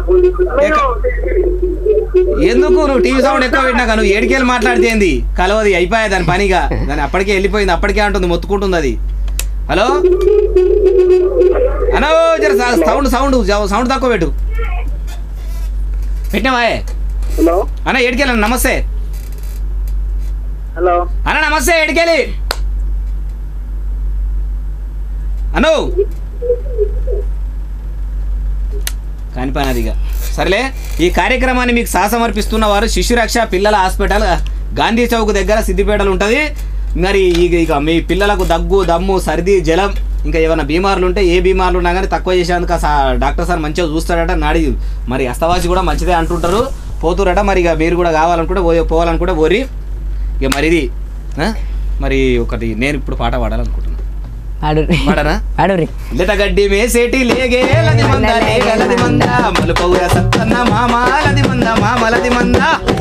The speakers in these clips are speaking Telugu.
మేము ఎందుకు నువ్వు టీవీ సౌండ్ ఎక్కువ పెట్టినాక నువ్వు ఏడికెళ్ళి మాట్లాడితేంది కలవది అయిపోయా దాని పనిగా దాని అప్పటికే వెళ్ళిపోయింది అప్పటికే అంటుంది మొత్తుకుంటుంది అది హలో అనో జర సౌ- సౌండ్ సౌండ్ జ- సౌండ్ తక్కువ పెట్టు పెట్టినావా హలో అన్న ఏడికెళ్ళి నమస్తే హలో అన్న నమస్తే ఏడికెళ్ళి అను కాని పని అది ఇక సరేలే ఈ కార్యక్రమాన్ని మీకు సహసమర్పిస్తున్న వారు శిశురక్ష పిల్లల హాస్పిటల్ గాంధీ చౌక్ దగ్గర సిద్దిపేటలో ఉంటుంది మరి ఇక ఇక మీ పిల్లలకు దగ్గు దమ్ము సర్ది జలం ఇంకా ఏమైనా బీమార్లు ఉంటే ఏ బీమార్లు ఉన్నా కానీ తక్కువ చేసేందుకు ఆ సా- డాక్టర్ సార్ మంచిగా చూస్తాడట నాడి మరి అస్తవాసి కూడా మంచిదే అంటుంటారు పోతురట మరి ఇక మీరు కూడా కావాలనుకుంటే పోయి పోవాలనుకుంటే పోరి ఇక మరి ఇది ఆ? మరి ఒకటి నేను ఇప్పుడు పాట పాడాలనుకుంటున్నాను ఆడుర్రి పాడరా ఆడుర్రి గడ్డి మేసేటి లేగే లది మంద లేగలది మంద మలుపౌర సత్తన్న మామాలది మంద మామలది మంద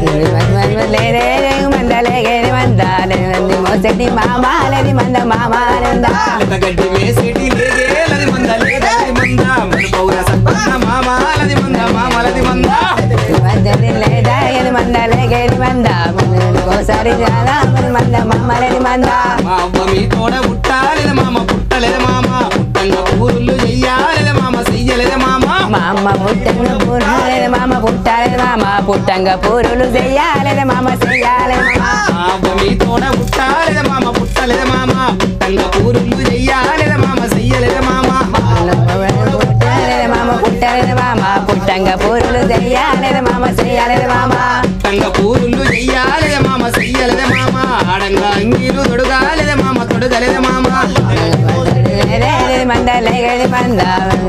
లేరే మందలేగేది మంద మోసటి మామాలది మంద మామాలందా గడ్డి మేసేటి లేగే లది మంద లేగలది మంద మలుపౌర సత్తన్న మామాలది మంద మామలది మంద మధ్యది లేదా ఏది మంద లేగేది మంద ఒకసారి మంద మామలది మంద మా అవ్వ మీ తోడ పుట్టాలేద మామ పుట్టలేద మామ పుట్టంగా ఊరుళ్ళు చెయ్యాలేద మామ చెయ్యలేద మామ మా అమ్మ పుట్టంగా పూరులేదు మామ పుట్టాలేదు మామ పుట్టంగా పూరులు చెయ్యాలేదు మామ చెయ్యాలేదు మామ మా అవ్వ మీ తోడ పుట్టాలేద మామ పుట్టలేద మామ పుట్టంగా ఊరుళ్ళు చెయ్యాలేద మామ చెయ్యలేద మామ పుట్టాలేదు మామ పుట్టాలేదు మామ పుట్టంగా పూరులు చెయ్యాలేదు మామ చెయ్యాలేదు మామ పుట్టంగా పూరుళ్ళు చెయ్యాలేద మామ చెయ్యలేద మామ ఆడంగా అంగీలు తొడగాలేద మామ తొడగలేద మామ లేది మంద లేగది మంద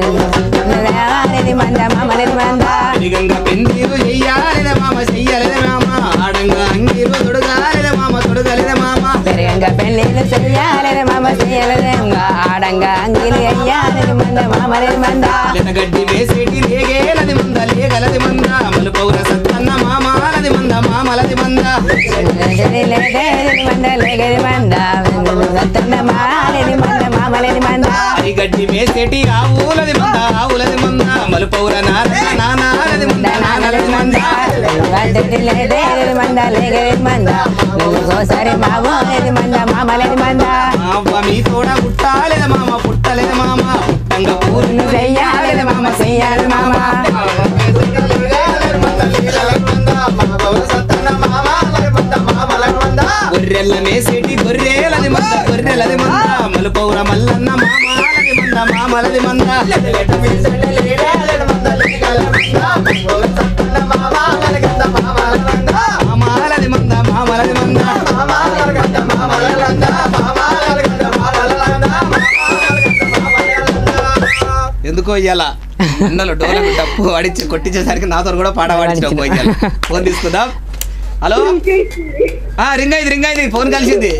లేది మంద మామలది మంద అడిగంగా పెందీలు చెయ్యాలేద మామ చెయ్యలేద మామ ఆడంగా అంగీలు తొడగాలేద మామ తొడగలేద మామ పెరగంగా పెళ్ళిళ్ళు చెయ్యాలేదు మామ చెయ్యలేదు ఆడంగా అంగిలు అయ్యాలేదు మంద మామలది మంద గడ్డి వేసేటి లేగేలది మంద లేగలది మంద మలుపౌర సత్తన్న మామాలది మంద మామలది మంద లేది లేదేది మంద లేగది మంద సత్తన్న మాలది మంద మామలది మంద గడ్డి మేసేటి ఆవులది మంద ఆవులది మంద మలుపౌర నాన్న నానాలది మంద నానలది మంద లేది లేదేది మంద లేగది మంద ఇంకోసారి మామూలది మంద మామలది మంద మా అవ్వ మీ తోడ పుట్టాలేద మామ పుట్టలేద మామ పుట్టంగా పూర్ణ చెయ్యాలి మామ చెయ్యాలి మామ గొర్రెల మేసేటి గొర్రెలది మంద గొర్రెలది మంద మలుపౌర మల్లన్న మామాలది మంద మామలది మంద మామాలది మంద మామలది మంద ఎందుకో ఇయ్యాల ఎండలో డోలకు డప్పు వాడిచ్చి కొట్టించేసరికి నాతో కూడా పాట పాడించడం పోయాలి ఫోన్ తీసుకుందాం హలో ఆ రింగ్ అయింది రింగ్ అయింది ఫోన్ కలిసింది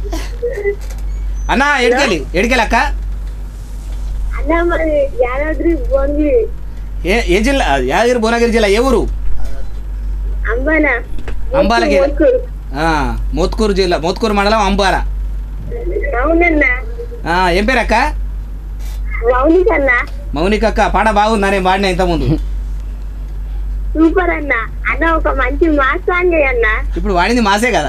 అన్నా ఎడికెళ్ళి ఎడికెళ్ళి అక్క అన్న మరి యాదాద్రి భువనగిరి ఏ ఏ జిల్లా యాదగిరి భువనగిరి జిల్లా ఏ ఊరు అంబాన అంబాలకి మోత్కూరు. ఆ, మోత్కూరు జిల్లా మోత్కూరు మండలం అంబార అవునన్నా ఆ, ఏం పేరు అక్క మౌనిక అన్న మౌనిక అక్క పాట బాగుందా నేను పాడిన ఇంతకుముందు సూపర్ అన్న అన్న ఒక మంచి మాస్ సాంగ్ అన్న ఇప్పుడు వాడింది మాసే కదా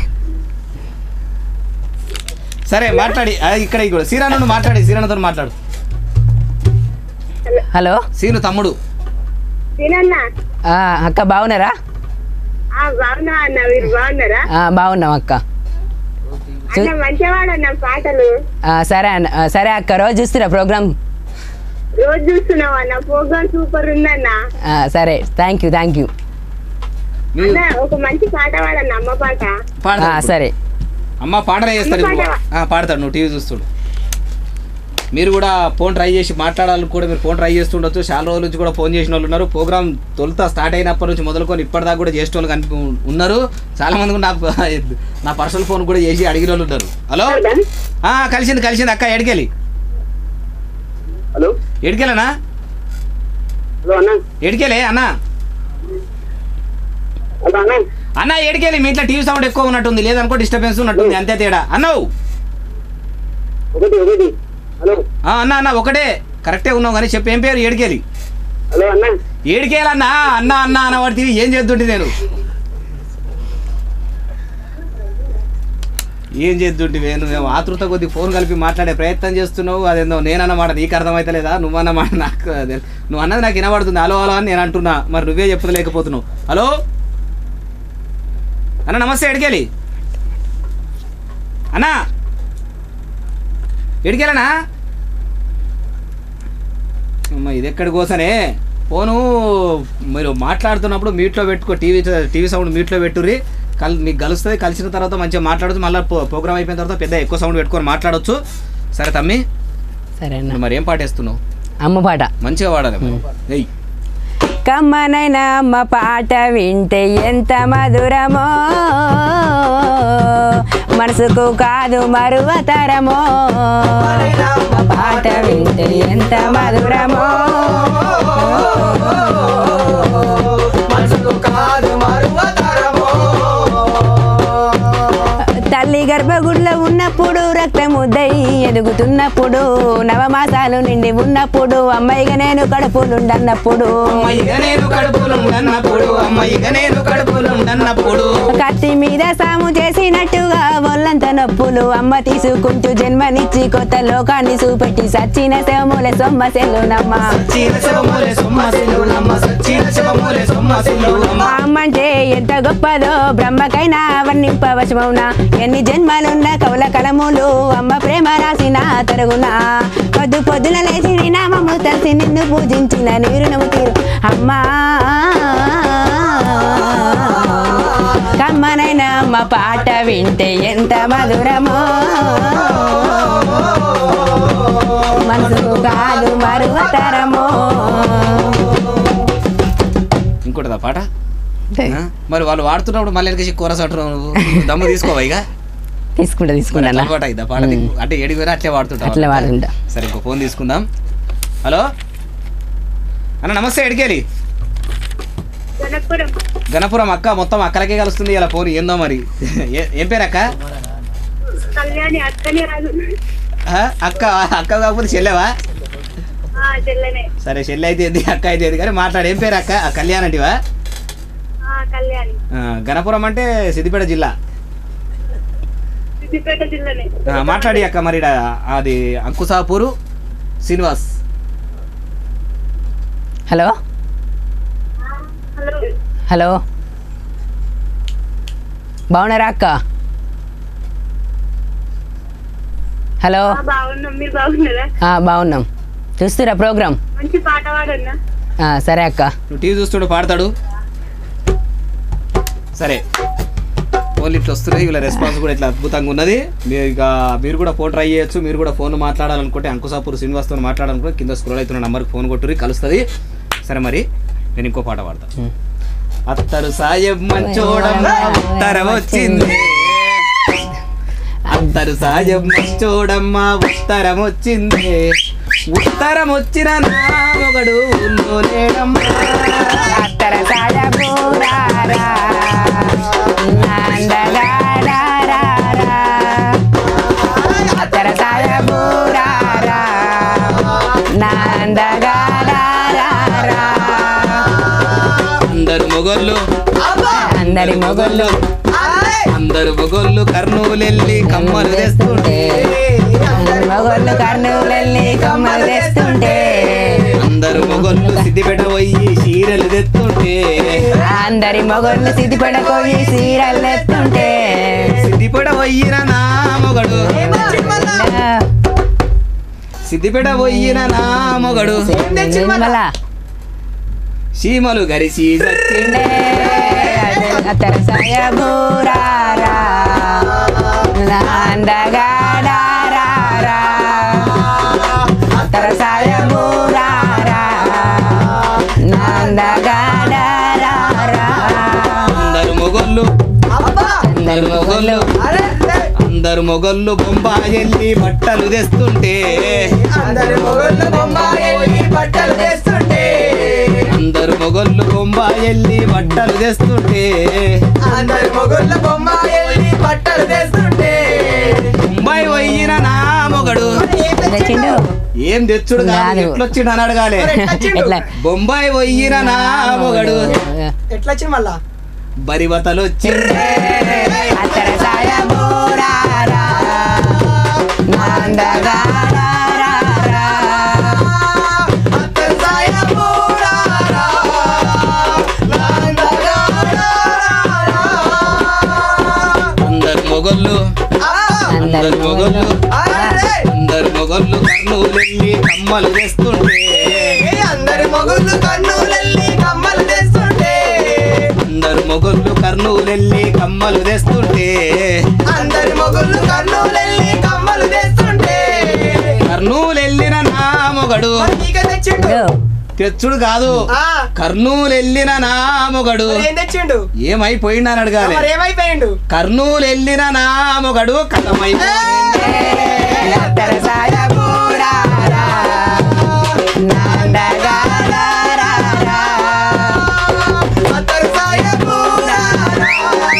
సరే మాట్లాడి ఆ, ఇక్కడ ఇక్కడ శ్రీరాను మాట్లాడి శ్రీరాణతో మాట్లాడు హలో సీను తమ్ముడు తినన్న ఆ, అక్క బాగున్నారా ఆ బాగున్నా అన్న మీరు బాగున్నారా ఆ, బాగున్నాం అక్క అన్న మంచివాడన్న పాటలు ఆ, సరే అన్న ఆ, సరే అక్క రోజు చూస్తున్నా ప్రోగ్రామ్ రోజు చూస్తున్నావు అన్న ప్రోగ్రామ్ సూపర్ ఉందన్న ఆ, సరే థ్యాంక్ యూ థ్యాంక్ యూ మీరు అన్న ఒక మంచి పాట పాడన్న అమ్మ పాట పాడతాడు ఇప్పుడు. సరే అమ్మ పాటనే చేస్తాడు ఇప్పుడు. పాడవా? ఆ, పాడతాడు నువ్వు టీవీ చూస్తుడు మీరు కూడా ఫోన్ ట్రై చేసి మాట్లాడాలని కూడా మీరు ఫోన్ ట్రై చేస్తుండొచ్చు చాలా రోజుల నుంచి కూడా ఫోన్ చేసిన వాళ్ళు ఉన్నారు ప్రోగ్రామ్ తొలుత స్టార్ట్ అయినప్పటి నుంచి మొదలుకొని ఇప్పటిదాకా కూడా చేసిన వాళ్ళు కనిపి ఉన్నారు చాలా మంది కూడా నాకు నా పర్సనల్ ఫోన్ కూడా చేసి అడిగిన వాళ్ళు ఉన్నారు హలో ఆ, కలిసింది కలిసింది అక్క ఎడికెళ్ళి హలో ఎడికెళ్ళనా హలో అన్న ఎడికెళ్ళే అన్న హలో అన్న అన్న ఎడికెళ్ళి మీ ఇంట్లో టీవీ సౌండ్ ఎక్కువ ఉన్నట్టుంది లేదనుకో డిస్టర్బెన్స్ ఉన్నట్టుంది అంతే తేడా అన్నవు ఒకటి ఒకటి హలో ఆ, అన్న అన్న ఒకటే కరెక్టే ఉన్నావు కానీ చెప్పు ఏం పేరు ఎడికెళ్ళి హలో అన్న ఏడికేయాలన్నా అన్న అన్న అనబడితే ఏం చేద్దుంటే నేను ఏం చేద్దుంటే నువ్వు ఆతృత కొద్ది ఫోన్ కలిపి మాట్లాడే ప్రయత్నం చేస్తున్నావు అదేందో నేనన్నమాట నీకు అర్థమైతలేదా నువ్వన్నమాట నాకు అదే నువ్వు అన్నది నాకు వినబడుతుంది హలో హలో అని నేను అంటున్నా మరి నువ్వే చెప్పలేకపోతున్నావు హలో అన్న నమస్తే ఎడికెళ్ళి అన్నా ఎడికెళ్ళనా అమ్మ ఇది ఎక్కడి కోసనే ఫోను మీరు మాట్లాడుతున్నప్పుడు మీట్లో పెట్టుకో టీవీ టీవీ సౌండ్ మీట్లో పెట్టుర్రి కల్ మీకు కలుస్తుంది కలిసిన తర్వాత మంచిగా మాట్లాడచ్చు మళ్ళీ ప్రోగ్రామ్ అయిపోయిన తర్వాత పెద్ద ఎక్కువ సౌండ్ పెట్టుకొని మాట్లాడొచ్చు సరే తమ్మి సరే అన్న నువ్వు మరి ఏం పాటేస్తున్నావు అమ్మ పాట మంచిగా వాడాలి మరి. ఏయ్ కమ్మనైన అమ్మ పాట వింటే ఎంత మధురమో మనసుకు కాదు మరువతరమో పాట వింటే ఎంత మధురమో తల్లి గర్భగుడిలో ఉన్నప్పుడు రక్తముద్దై ఎదుగుతున్నప్పుడు నవమాసాలు నిండి ఉన్నప్పుడు అమ్మాయిగా నేను కడుపులుండన్నప్పుడు అమ్మాయిగా నేను కడుపులుండన్నప్పుడు అమ్మాయిగా నేను కడుపులుండన్నప్పుడు కత్తి మీద సాము చేసినట్టుగా ఒళ్ళంత నొప్పులు అమ్మ తీసుకుంటూ జన్మనిచ్చి కొత్త లోకాన్ని చూపెట్టి సచ్చిన శవముల సొమ్మ సెల్లునమ్మ సచ్చిన శవములే సొమ్మసిల్లులమ్మ సచ్చిన శవములే సొమ్మసిల్లులమ్మ అమ్మంటే ఎంత గొప్పదో బ్రహ్మకైనా వర్ణింపవశమౌనా ఎన్ని జన్మలున్న కవుల కలములు అమ్మ ప్రేమ రాసిన తరుగునా పొద్దు పొద్దున లేచి నీ నామము తెలిసి నిన్ను పూజించిన నీరునము తీరు అమ్మా కమ్మనైన అమ్మ పాట వింటే ఎంత మధురమో మనసుకు కాదు మరువతరమో ఇంకోటిదా పాట ఆ? మరి వాళ్ళు వాడుతున్నప్పుడు మళ్ళీ వెనకేసి కూరస అంటున్నావు నువ్వు దమ్ము తీసుకోవా ఇక తీసుకుంటా తీసుకుంటా అన్న. అలవాటు అయిద్దా పాట నీకు? అంటే ఏడి పోయినా అట్లే వాడుతుంటా అట్లే వాడుతుంటా. సరే ఇంకో ఫోన్ తీసుకుందాం హలో అన్న నమస్తే ఎడికేలి జనపురం గణపురం అక్క మొత్తం అక్కలకే కలుస్తుంది ఇలా ఫోన్ ఏందో మరి ఏ- ఏం పేరు అక్క కళ్యాణి అక్కనే రాదు ఆ? అక్క అక్క కాకపోతే చెల్లెవా ఆ చెల్లెనే సరే చెల్లె అయితే ఏంది అక్క అయితే ఏంది కానీ మాట్లాడు ఏం పేరు అక్క ఆ, కళ్యాణ్ అంటివా ఆ కళ్యాణి ఆ, గణపురం అంటే సిద్దిపేట జిల్లా సిద్దిపేట జిల్లానే ఆ, మాట్లాడి అక్క మరి ఈడ అది Ankusapur Srinivas hello hello hello బాగున్నారా అక్క హలో ఆ, బాగున్నాం మీరు బాగున్నారా ఆ, బాగున్నాం చూస్తురా ప్రోగ్రామ్ మంచి పాట పాడన్నా ఆ, సరే అక్క నువ్వు టీవీ చూస్తుడు పాడతాడు సరే ఫోన్లు ఇట్లా వస్తున్నాయి వీళ్ళ రెస్పాన్స్ కూడా ఇట్లా అద్భుతంగా ఉన్నది మీరు ఇక మీరు కూడా ఫోన్ ట్రై చేయొచ్చు మీరు కూడా ఫోన్ మాట్లాడాలనుకుంటే అంకుసాపూర్ శ్రీనివాస్తో మాట్లాడాలనుకుంటే కింద స్క్రోల్ అవుతున్న నంబర్కి ఫోన్ కొట్టురి కలుస్తుంది సరే మరి నేను ఇంకో పాట పాడతా ఉం. అత్తరు సాయం మంచోడమ్మా ఉత్తరం వచ్చింది అత్తరు సాయం మంచోడమ్మా ఉత్తరం వచ్చింది ఉత్తరం వచ్చిన నా మొగడు లేడమ్మా అత్తర సాయబూరారా, నాందగాడారారా. అత్తర సాయబూరారా, నాందగాడారారా. అందరు మొగోళ్ళు అందరి మొగళ్ళు అందరు మొగోళ్ళు కర్నూలెళ్ళి కమ్మలు తెస్తుంటే అందరి మొగళ్ళు కర్నూలెళ్ళి కొమ్మలు తెస్తుంటే అందరు మొగోళ్ళు సిద్దిపేట పోయి చీరలు తెస్తుంటే అందరి మొగళ్ళు సిద్ధిపడకోయి సీరలు తెస్తుంటే సిద్దిపేట పోయిన నా మొగడు సిద్దిపేట పోయిన నా మొగడు నిర్మల సీమలు గరిసి తిండే అత్తర సాయబూరారా, నాందగాడారారా. అత్తర సాయబూరారా, నాందగాడారారా. అందరు మొగోళ్ళు అందరు మొగోళ్ళు అందరు మొగోళ్ళు బొంబాయి బట్టలు తెస్తుంటే అందరి మొగళ్ళు బొమ్మాయి బట్టలు తెస్తుంటే అందరు మొగోళ్ళు బొంబాయి బట్టలు తెస్తుంటే అందరి మొగళ్ళ బొమ్మాయి బట్టలు తెస్తుంటే ముంబై పోయిన నా మొగడు తెచ్చిండు ఏం తెచ్చుడు కాదు కాదు. ఎట్లొచ్చిండు అని అడగాలి మరి ఎట్లా వచ్చిండు? ఎట్లా బొంబాయి పోయిన నా మొగడు ఎట్లా వచ్చింది మళ్ళా బరివతలు వచ్చిండే అత్తర సాయ బోరారా, నాందగారారా. అత్తసాయ పూరారా, లాందగారారా. అందరు మొగళ్ళు అందరు మొగళ్ళు అరే! అందరు మొగళ్ళు కర్నూలెళ్ళి కమ్మలు తెస్తుంటే ఏ అందరి మొగుళ్ళు కన్నులెల్లి కమ్మలు తెస్తుంటే అందరు మొగళ్ళు కర్నూలెళ్ళి కమ్మలు తెస్తుంటే అందరి మొగుళ్ళు కన్నులెల్లి కమ్మలు తెస్తుంటే కర్నూలెళ్ళిన నా మొగడు మరి నీకే తెచ్చిండు ఇదో, తెచ్చుడు కాదు ఆ, కర్నూలెళ్ళిన నా మొగడు మరి ఏం తెచ్చిండు ఏమైపోయిండు అని అడగాలి మరి ఏమైపోయిండు కర్నూలెళ్ళిన నా మొగడు కథమైపోయింది అత్తర సాయ బోరారా, నాందగారారా. అత్తసాయ పూరారా,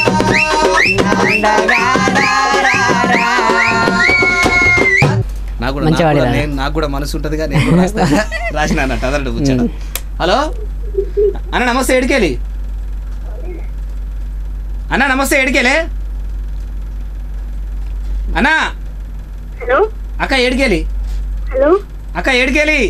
నాకు కూడా మంచిగా నాకు కూడా వాడిరా. నేను- నాకు కూడా మనసు ఉంటదిగా నేను కూడా రాస్తా. రాసిన అన్నట్టు అదన్నట్టు కూర్చోడం హలో అన్న నమస్తే ఎడికెళ్ళి అన్న నమస్తే ఎడికెళ్ళే అన్నా హలో అక్క ఏడికెళ్ళి హలో అక్క ఏడికెళ్ళి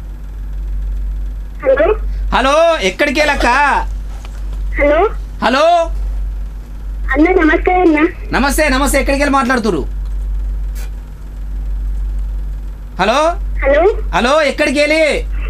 హలో హలో ఎక్కడికి వెళ్ళక్క హలో హలో అన్న నమస్కారం అన్న నమస్తే నమస్తే ఎక్కడికి వెళ్ళి మాట్లాడుతురు హలో హలో హలో ఎక్కడికి వెళ్ళి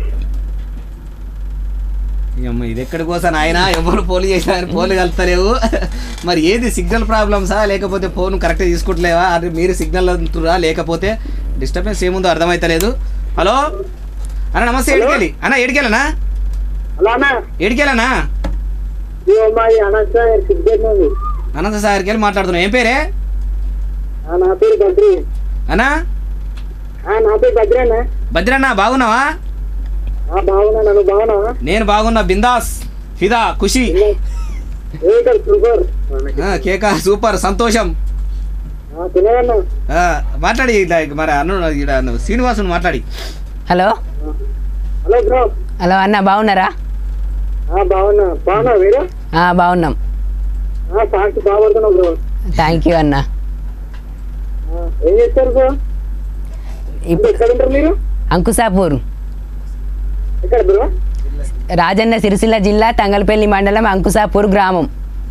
అమ్మ ఇది ఎక్కడి కోసం ఆయన ఎవరు పోలు చేసినా పోలు కలుతలేవు మరి ఏది సిగ్నల్ ప్రాబ్లమ్సా లేకపోతే ఫోన్ కరెక్ట్గా తీసుకుంటలేవా అది మీరు సిగ్నల్ అంటురా లేకపోతే డిస్టర్బెన్స్ ఏముందో అర్థమైతలేదు హలో అన్న నమస్తే ఏడికెళ్ళి అన్న ఏడికెళ్ళనా హలో అన్న ఏడికెళ్ళనా ఇదిగో మాది అనంత సిగ్నల్ ఉంది అనంత సాగర్కి వెళ్ళి మాట్లాడుతున్నాం ఏం పేరే ఆ, నా పేరు బద్రి అన్నా ఆ, నా పేరు బద్రి అన్న భద్రన్న బాగున్నావా ఆ, బాగున్నా నన్ను బాగున్నావా నేను బాగున్నా బిందాస్ ఫిదా ఖుషి ఏ సూపర్ ఆ, కేక సూపర్ సంతోషం తినదన్నా ఆ, మాట్లాడి ఇలా మరి అన్న ఈడ అన్న శ్రీనివాసుని మాట్లాడి హలో హలో బ్రో హలో అన్న బాగున్నారా ఆ, బాగున్నా బాగున్నా మీరు ఆ, బాగున్నాం ఆ, సాంగ్స్ బాగా పడుతున్నావు బ్రో థ్యాంక్ యూ అన్న ఆ, ఏం చేస్తారు బ్రో ఇప్పుడు ఎక్కడ ఉంటారు మీరు అంకుసాపూర్ ఎక్కడ బ్రో రాజన్న సిరిసిల్ల జిల్లా తంగలపల్లి మండలం అంకుసాపూర్ గ్రామం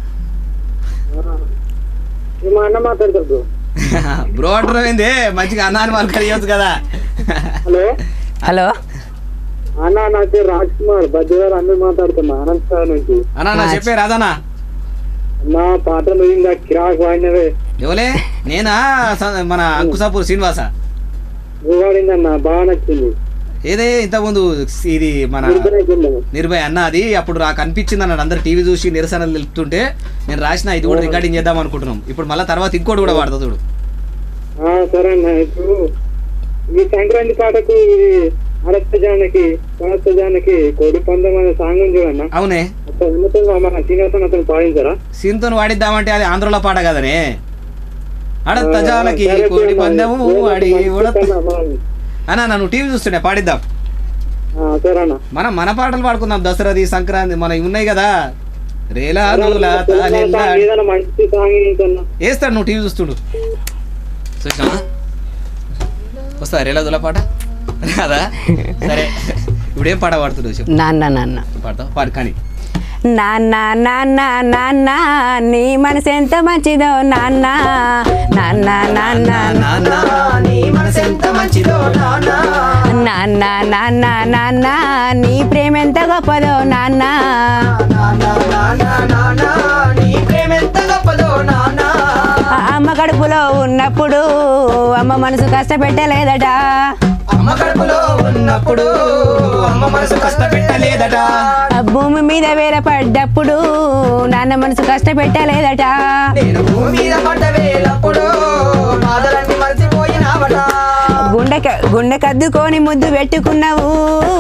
ఈ మా అన్న మాట్లాడతారు బ్రో బ్రో అంటున్నావు ఏంది మంచిగా అన్నాన్ని వాళ్ళు కలియొచ్చు కదా హలో హలో అన్న నా పేరు రాజ్ కుమార్ బద్రి గారు అందరూ మాట్లాడుతున్నా అనంత సార్ నుంచి అన్నా నా చెప్పే రాదనా నా పాట నువ్వు కిరాక్ వాడినవే ఎవలే నేనా స- మన అంకుసాపూర్ శ్రీనివాస నువ్వు వాడిందన్న బాగా నచ్చింది ఏదే ఇంతకుముందు ఇది మన గుర్తునైతుంది. నిర్భయ అన్న అది అప్పుడు నాకు అనిపించింది అన్నాడు అందరు టీవీ చూసి నిరసనలు తెలుపుతుంటే నేను రాసిన ఇది కూడా రికార్డింగ్ చేద్దాం అనుకుంటున్నాం ఇప్పుడు మళ్ళీ తర్వాత ఇంకోటి కూడా వాడతా చూడు ఆ, సరే అన్న ఇప్పుడు ఈ సంక్రాంతి పాటకు ఇది అరస్త జానకి పరస్త జానకి కోడి పందం అనే సాంగ్ ఉంది చూడన్న అవునే అతను ఉన్నతంగా మన శ్రీనివాసన్ అతను పాడించారా సీన్తో వాడిద్దామంటే అది ఆంధ్రలో పాట కదనే అడత్త జాలకి సరే, కోడి సరే, పందెము సరే, వాడి సరే, ఉడత్త సరే, మనం- అన్న నన్ను టీవీ చూస్తుండే పాడిద్దాం ఆ, సరే అన్న మనం మన పాటలు పాడుకుందాం దసరాది సంక్రాంతి మనవి ఉన్నాయి కదా రేలా నూలా తాలెల్లా. ఏదైనా మంచి సాంగ్ ఏంటన్నా వేస్తాడు నువ్వు టీవీ చూస్తుడు చూసినావా వస్తా రేలా దులా పాట రాదా సరే ఇప్పుడు ఏం పాట పాడుతున్నావు చెప్పు నాన్న నాన్న పాడతావు పాడు కానీ నాన్న నాన్న నాన్న నీ మనసు ఎంత మంచిదో నాన్న నాన్న నాన్న నాన్న నీ మనసు ఎంత మంచిదో నాన్న నాన్న నాన్న నాన్న నీ ప్రేమ ఎంత గొప్పదో నాన్న నాన్న నాన్న నాన్న నీ ప్రేమ ఎంత గొప్పదో నాన్న ఆ అమ్మ కడుపులో ఉన్నప్పుడు అమ్మ మనసు కష్టపెట్టలేదట అమ్మ కడుపులో ఉన్నప్పుడు అమ్మ మనసు కష్టపెట్టలేదట ఆ భూమి మీద వేరే పడ్డప్పుడు నాన్న మనసు కష్టపెట్టలేదట నేను భూమి మీద పడ్డ వేలప్పుడు బాధలన్నీ మర్చిపోయినావట గుండె గుండె కద్దుకొని ముద్దు పెట్టుకున్నావు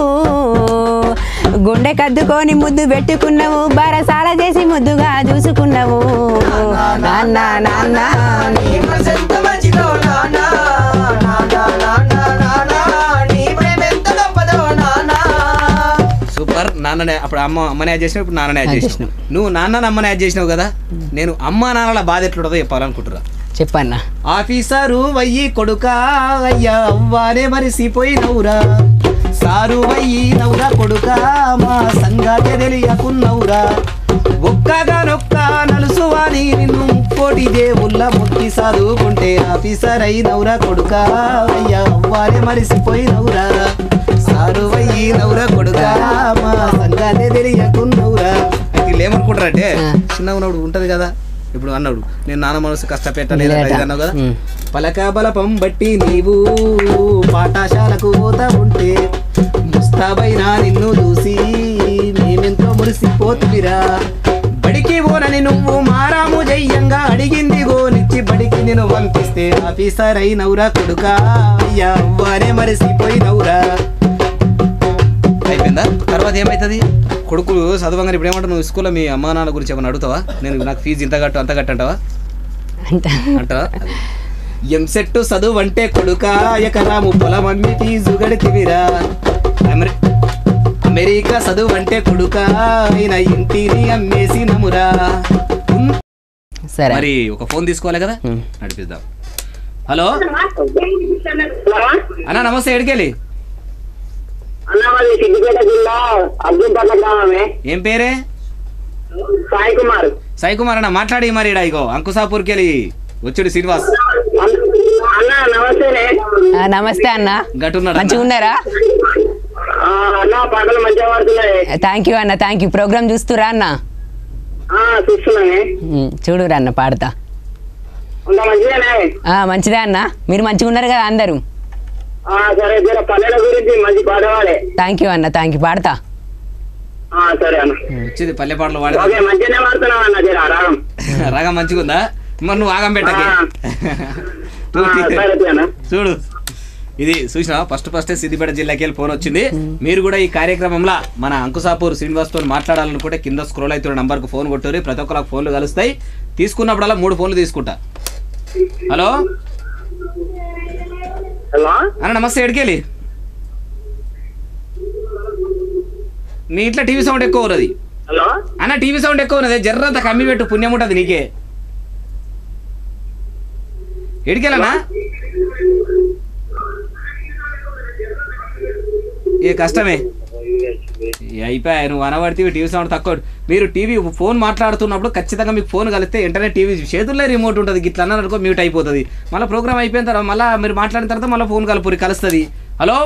గుండె కద్దుకొని ముద్దు పెట్టుకున్నావు బరసాల చేసి ముద్దుగా చూసుకున్నావు నాన్న నాన్న నీ మనసు ఎంత మంచిదో నాన్న నాన్న నాన్న నాన్న నీ నాన్ననే అప్పుడు అమ్మ అమ్మని యాడ్ చేసినావు ఇప్పుడు నాన్నని యాడ్ యాడ్ చేసినావు నువ్వు నాన్నని అమ్మని యాడ్ చేసినావు కదా నేను అమ్మ నాన్నల బాధ ఎట్లుంటుందో చెప్పాలనుకుంటున్నా చెప్పన్నా ఆఫీసరు వయ్యి కొడుకా అయ్యా అవ్వానే మరిసిపోయినవురా సారు వయ్యి నవ్వురా కొడుకా మా సంగాతే తెలియకున్నవురా ఒక్కగానొక్క నలుసువాని నిన్ను ముక్కోటి దేవుళ్ళ మొక్కి చదువుకుంటే ఆఫీసర్ అయినవురా కొడుకా అయ్యా అవ్వానే మరిసిపోయినవురా సారు వయ్యి నవ్వురా కొడుకా మా సంగాతే తెలియకున్నవురా అయితే వీళ్ళు ఏమనుకుంటారంటే ఆ. చిన్న ఉన్నప్పుడు ఉంటది కదా ఇప్పుడు అన్నాడు నేను నాన్న మనసు కష్టపెట్టలేదు లేట. అన్నావు కదా ఉమ్. పలక బలపం బట్టి నీవు పాఠశాలకు పోతా ఉంటే ముస్తాబైన నిన్ను చూసి మేమెంతో మురిసిపోతుమిరా బడికి పోనని నువ్వు మారాము జయ్యంగా అడిగింది గోనిచ్చి బడికి నేను పంపిస్తే ఆఫీసర్ అయినవురా కొడుకా అయ్యా అవ్వానే మరిసిపోయినవురా అయిపోయిందా తర్వాత ఏమవుతుంది కొడుకులు చదవంగా ఇప్పుడు ఏమంటావు నువ్వు స్కూల్లో మీ అమ్మా నాన్న గురించి ఏమైనా అడుగుతావా నేను నాకు ఫీజు ఇంత కట్టు అంత కట్టు అంటావా అంట అంటావా ఎంసెట్ చదువు అంటే కొడుకా ఎకరాము పొలం అమ్మి ఫీజు గడితివిరా అమెరి అమెరికా చదువు అంటే కొడుకా ఆయన ఇంటిని అమ్మేసి నమురా ఉమ్. సరే మరి ఒక ఫోన్ తీసుకోవాలి కదా ఉమ్. నడిపిద్దాం హలో హలో అన్న నమస్తే ఎడికెళ్ళి అన్న వాళ్ళది సిద్దిపేట జిల్లా అర్జున్పట్ల గ్రామమే ఏం పేరే సాయి కుమార్ సాయి కుమార్ అన్న మాట్లాడి మరి ఈడ ఇగో అంకుసాపూర్కి వెళ్ళి వచ్చాడు శ్రీనివాస్ అన్న- అన్న నమస్తేనే ఆ, నమస్తే అన్న గట్టున్నాడు మంచిగా అన్న. ఉన్నారా ఆ, అన్న పాటలు మంచిగా పడుతున్నాయి థ్యాంక్ యూ అన్న థ్యాంక్ యూ ప్రోగ్రామ్ చూస్తురా అన్న ఆ, చూస్తున్నానే ఉమ్, చూడురా అన్న పాడతా అంత మంచిగానే ఆ, మంచిదే అన్న మీరు మంచిగా ఉన్నారు కదా అందరూ ఆ, సరే జర పల్లెల గురించి మంచి పాట పాడే థ్యాంక్ యూ అన్న థ్యాంక్ యూ పాడతా ఆ, సరే అన్న వచ్చింది పల్లె పాటలు వాడే ఓకే మంచిగానే పాడుతున్నావు అన్న జర రాగం రాగా మంచిగా ఉందా మరి నువ్వు ఆగం పెట్టకి ఆ. నువ్వు ఆ, తీ- సరే అన్న చూడు ఇది చూసిన ఫస్ట్ ఫస్ట్ సిద్దిపేట జిల్లాకి వెళ్ళి ఫోన్ వచ్చింది మీరు కూడా ఈ కార్యక్రమంలో మన అంకుసాపూర్ శ్రీనివాస్ తో మాట్లాడాలనుకుంటే కింద స్క్రోల్ అవుతున్న నంబర్కు ఫోన్ కొట్టుర్రి ప్రతి ఒక్కరికి ఫోన్లు కలుస్తాయి తీసుకున్నప్పుడల్లా మూడు ఫోన్లు తీసుకుంటా హలో హలో అన్న నమస్తే ఎడికెళ్ళి మీ ఇంట్లో టీవీ సౌండ్ ఎక్కువ ఉన్నది హలో అన్న టీవీ సౌండ్ ఎక్కువ ఉన్నది జర్రంత కమ్మి పెట్టు పుణ్యం ఉంటుంది నీకే ఎడికెళ్ళనా ఏ కష్టమే ఏ అయిపోయా నువ్వు అనబడితే టీవీ సౌండ్ తక్కువ మీరు టీవీ ఫోన్ మాట్లాడుతున్నప్పుడు ఖచ్చితంగా మీకు ఫోన్ కలిస్తే వెంటనే టీవీ చేతుల్లో రిమోట్ ఉంటుంది ఇట్లా అన్నారు అనుకో మ్యూట్ అయిపోతుంది మళ్ళీ ప్రోగ్రామ్ అయిపోయిన తర్వాత మళ్ళీ మీరు మాట్లాడిన తర్వాత మళ్ళీ ఫోన్ కలుపురి కలుస్తుంది హలో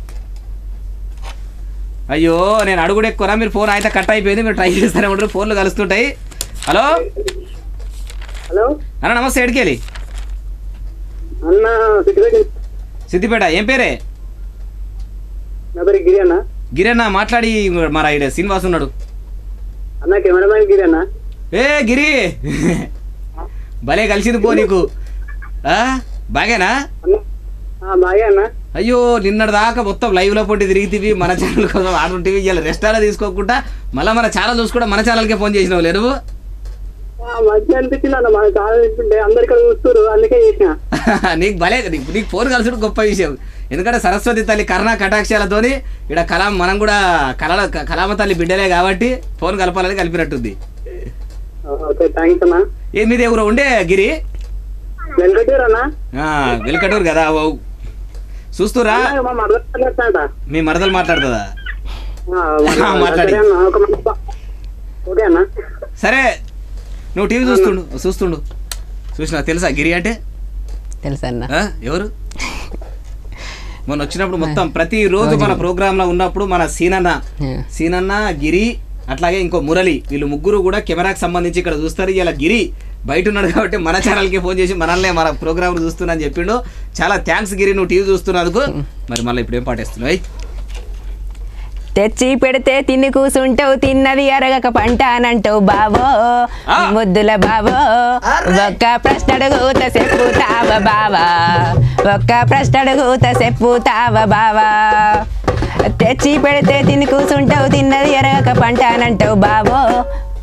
అయ్యో నేను అడుగుడు ఎక్కువరా మీరు ఫోన్ అయితే కట్ అయిపోయింది మీరు ట్రై చేస్తారే ఉంటారు ఫోన్లు కలుస్తుంటాయి హలో హలో అన్న నమస్తే ఎడికెళ్ళి అన్న సిద్దిపేట సిద్దిపేట ఏం పేరే నా పేరు గిరి అన్న గిరన్న మాట్లాడి మరి ఈడ శ్రీనివాస్ ఉన్నాడు అన్న కెమెరామ్యాన్ గిరి అన్న ఏ గిరి భలే కలిసింది పో నీకు ఆ, బాగేనా అన్న ఆ, బాగా అన్న అయ్యో నిన్నటి దాకా మొత్తం లైవ్ లో పొట్టి తిరిగితివి మన ఛానల్ కోసం ఆడుంటివి ఇలా రెస్టారెంట్ తీసుకోకుండా మళ్ళీ మన ఛానల్ చూసుకుంటే మన ఛానల్కే ఫోన్ చేసినావు లేదు ఆ, మంచిగా అనిపించింది అన్న మన చాలా అనిపించింది అందరు ఇక్కడ చూస్తారు అందుకే చేసిన నీకు భలే నీకు నీకు ఫోన్ కలిసి గొప్ప విషయం ఎందుకంటే సరస్వతి తల్లి కరుణ కటాక్షాలతోని ఇక్కడ కలాం మనం కూడా కళల కలామ తల్లి బిడ్డలే కాబట్టి ఫోన్ కలపాలని కలిపినట్టుంది ఓకే థ్యాంక్స్ అన్న ఏ మీది ఎవరు ఉండే గిరి వెంకటూరు అన్న ఆ, వెల్కటూరు కదా ఓ చూస్తురా అన్న, మా మరదట మీ మరదలు మాట్లాడుతుందా మాట్లాడి. సరే అన్న ఒక మంచి పా- ఓకే అన్న సరే నువ్వు టీవీ చూస్తుండు చూస్తుండు చూసినా తెలుసా గిరి అంటే తెలుసా అన్న ఆ, ఎవరు మొన్న వచ్చినప్పుడు మొత్తం ప్రతి రోజు మన ప్రోగ్రామ్ లో ఉన్నప్పుడు మన సీనన్న Yeah. సీనన్న గిరి అట్లాగే ఇంకో మురళి వీళ్ళు ముగ్గురు కూడా కెమెరాకి సంబంధించి ఇక్కడ చూస్తారు ఇలా గిరి బయట ఉన్నాడు కాబట్టి మన ఛానల్కి ఫోన్ చేసి మనల్ని మన ప్రోగ్రామ్ చూస్తున్నా అని చెప్పిండు చాలా థ్యాంక్స్ గిరి నువ్వు టీవీ చూస్తున్నందుకు మరి మళ్ళీ ఇప్పుడు ఏం పాటేస్తున్నావు ఏయ్? తెచ్చి పెడితే తిని కూసుంటావు తిన్నది అరగక పంట అనంటావు బావో ఆ. ముద్దుల బావో ఒక్క ప్రశ్న అడుగుత చెప్పుతావ బావా ఒక్క ప్రశ్న అడుగుత చెప్పుతావ బావా తెచ్చి పెడితే తిని కూసుంటావు తిన్నది ఎరగక పంట అనంటావు బావో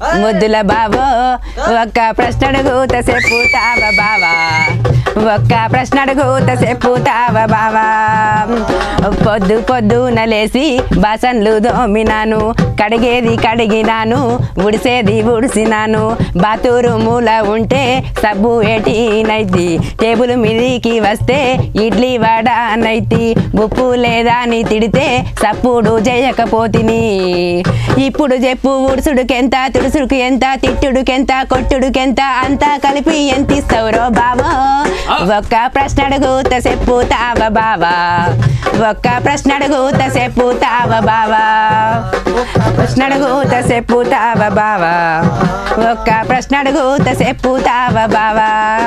ముద్దుల బావో ఒక్క ప్రశ్న అడుగుత చెప్పుతావ బావా ఒక్క ప్రశ్న అడుగుత చెప్పుతావ బావా పొద్దు పొద్దున లేసి బాసన్లు దోమినాను కడిగేది కడిగినాను ఉడిసేది ఉడిసినాను బాతురూముల ఉంటే సబ్బు ఏటినైతి టేబుల్ మీదికి వస్తే ఇడ్లీ వడానైతి ఉప్పు లేదా అని తిడితే సప్పుడు చేయకపోతిని ఇప్పుడు చెప్పు ఉడుసుడుకెంత తుడుసుడుకు ఎంత తిట్టుడుకెంత కొట్టుడుకెంత అంతా కలిపి ఎంత ఇస్తావురో బావో ఒక్క ప్రశ్న అడుగుత చెప్పుతావ బావా ఒక్క ప్రశ్న అడుగుత చెప్పుతావ బావా ప్రశ్న అడుగుత చెప్పుతావ బావా ఒక్క ప్రశ్న అడుగుత చెప్పుతావ బావా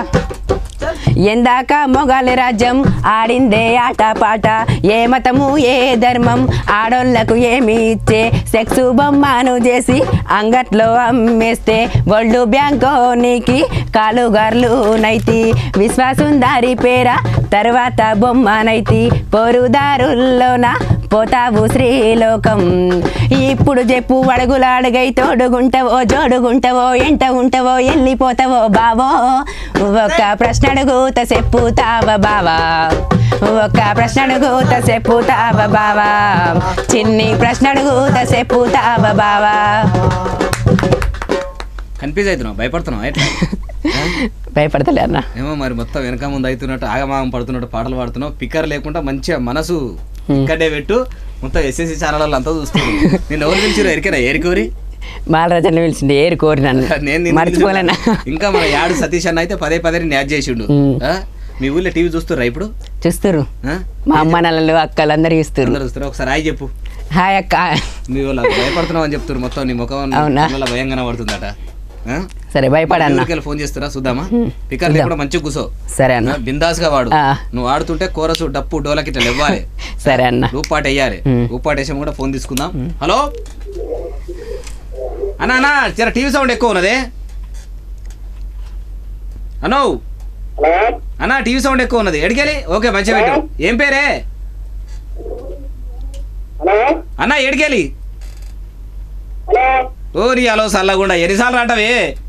ఎందాక మొగలి రాజ్యం ఆడిందే ఆట పాట ఏ మతము ఏ ధర్మం ఆడోళ్లకు ఏమి ఇచ్చే సెక్స్ బొమ్మను చేసి అంగట్లో అమ్మేస్తే వరల్డ్ బ్యాంకోనికి కాలుగార్లు నైతి విశ్వాసుందారి పేర తర్వాత బొమ్మనైతి పోరుదారుల్లోన పోతావు శ్రీలోకం ఇప్పుడు చెప్పు అడుగుల అడుగై తోడుగుంటవో జోడుగుంటవో ఎంట ఉంటవో వెళ్ళిపోతావో బావో ఒక్క ప్రశ్న అడుగుత చెప్పుతావ బావా ఒక్క ప్రశ్న అడుగుత చెప్పుతావ బావా చిన్ని ప్రశ్న అడుగుత చెప్పుతావ బావా కన్ఫ్యూజ్ అవుతున్నావు భయపడుతున్నావు ఎట్లా భయపడతలే అన్న ఏమో మరి మొత్తం వెనక ముందు అవుతున్నట్టు ఆగమాగం పడుతున్నట్టు పాటలు పాడుతున్నావు పిక్కర్ లేకుండా మంచిగా మనసు ఇక్కడే పెట్టు మొత్తం ఎస్ఎస్సి ఛానల్ అంతా చూస్తుంది నేను ఎవరు పిలిచిరు ఎరికేనా ఏరికోరి మాలరాజన్న పిలిచింది ఏరు కోరి నన్ను నేను నిన్ను మర్చిపోలేనా పిలిచిన. ఇంకా మన యాడు సతీష్ అన్న అయితే పదే పదే న్యాచ్ చేసిండు ఉమ్. ఆ? మీ ఊళ్ళో టీవీ చూస్తుర్రా ఇప్పుడు చూస్తురు ఆ? మా అమ్మ నాన్నలు అక్కలు అందరు చూస్తురు అందరు చూస్తున్నారు ఒకసారి హాయ్ చెప్పు హాయ్ అక్క మీ వాళ్ళు భయపడుతున్నావు అని చెప్తున్నారు మొత్తం నీ ముఖం అవునా? వల్ల భయం కనబడుతుందట ఆ? సరే భయపడన్న ఊరికెళ్ళి ఫోన్ చేస్తున్నా చూద్దామా పికర్ లేకుండా మంచిగా కూసో సరే అన్న బిందాస్ గా వాడు ఆ. నువ్వు ఆడుతుంటే కోరసు డప్పు డోలకి ఇట్లా ఇవ్వాలి సరే అన్న రూపాటు వేయాలి ఉమ్. రూపాటు వేసాము కూడా ఫోన్ తీసుకుందాం హలో అన్న అన్న జర టీవీ సౌండ్ ఎక్కువ ఉన్నదే అనో హలో అన్న టీవీ సౌండ్ ఎక్కువ ఉన్నది ఎడికెళ్ళి ఓకే మంచిగా పెట్టు ఏం పేరే హలో అన్న ఎడికెళ్ళి హలో ఓ నీ హలో సల్లగుండా ఎన్నిసార్లు అంటవే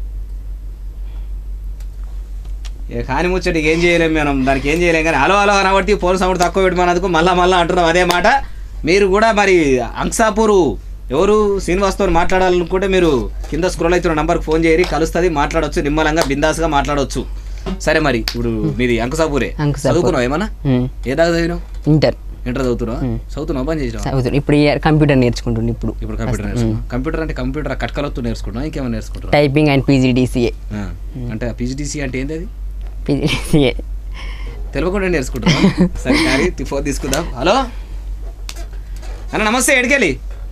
ఏ కాని ముచ్చటి ఏం చేయలేం మనం దానికి ఏం చేయలేం కానీ హలో హలో అనబట్టి ఫోన్ సౌండ్ తక్కువ పెట్టమన్నందుకు మళ్ళా మళ్ళా అంటున్నాం అదే మాట మీరు కూడా మరి అంక్సాపూరు ఎవరు శ్రీనివాస్తో మాట్లాడాలనుకుంటే మీరు కింద స్క్రోల్ అవుతున్న నంబర్కి ఫోన్ చేయరి కలుస్తుంది మాట్లాడొచ్చు నిమ్మలంగా బిందాస్గా మాట్లాడొచ్చు సరే మరి ఇప్పుడు మీది అంకసాపూరే అంకసాపూర్. చదువుకున్నావు ఏమన్నా ఉమ్. ఏ దాకా చదివినావు ఇంటర్ ఇంటర్ చదువుతున్నావు ఉమ్. చదువుతున్నావు బంద్ చేసినావు చదువుతున్నా ఇప్పుడు ఈ కంప్యూటర్ నేర్చుకుంటుండే ఇప్పుడు ఇప్పుడు కంప్యూటర్ నేర్చుకున్నావు కంప్యూటర్ అంటే కంప్యూటర్ కట్కలొత్తు నేర్చుకుంటున్నావు ఇంకేమైనా నేర్చుకుంటున్నావు టైపింగ్ అండ్ పీజీడీసీఏ ఆ, అంటే పీజీటీసీ అంటే ఏంది అది పీజీడీసీఏ తెలియకుండా నేర్చుకుంటున్నాం సరే కానీ తి- ఫోన్ తీసుకుందాం హలో అన్న నమస్తే ఎడికెళ్ళి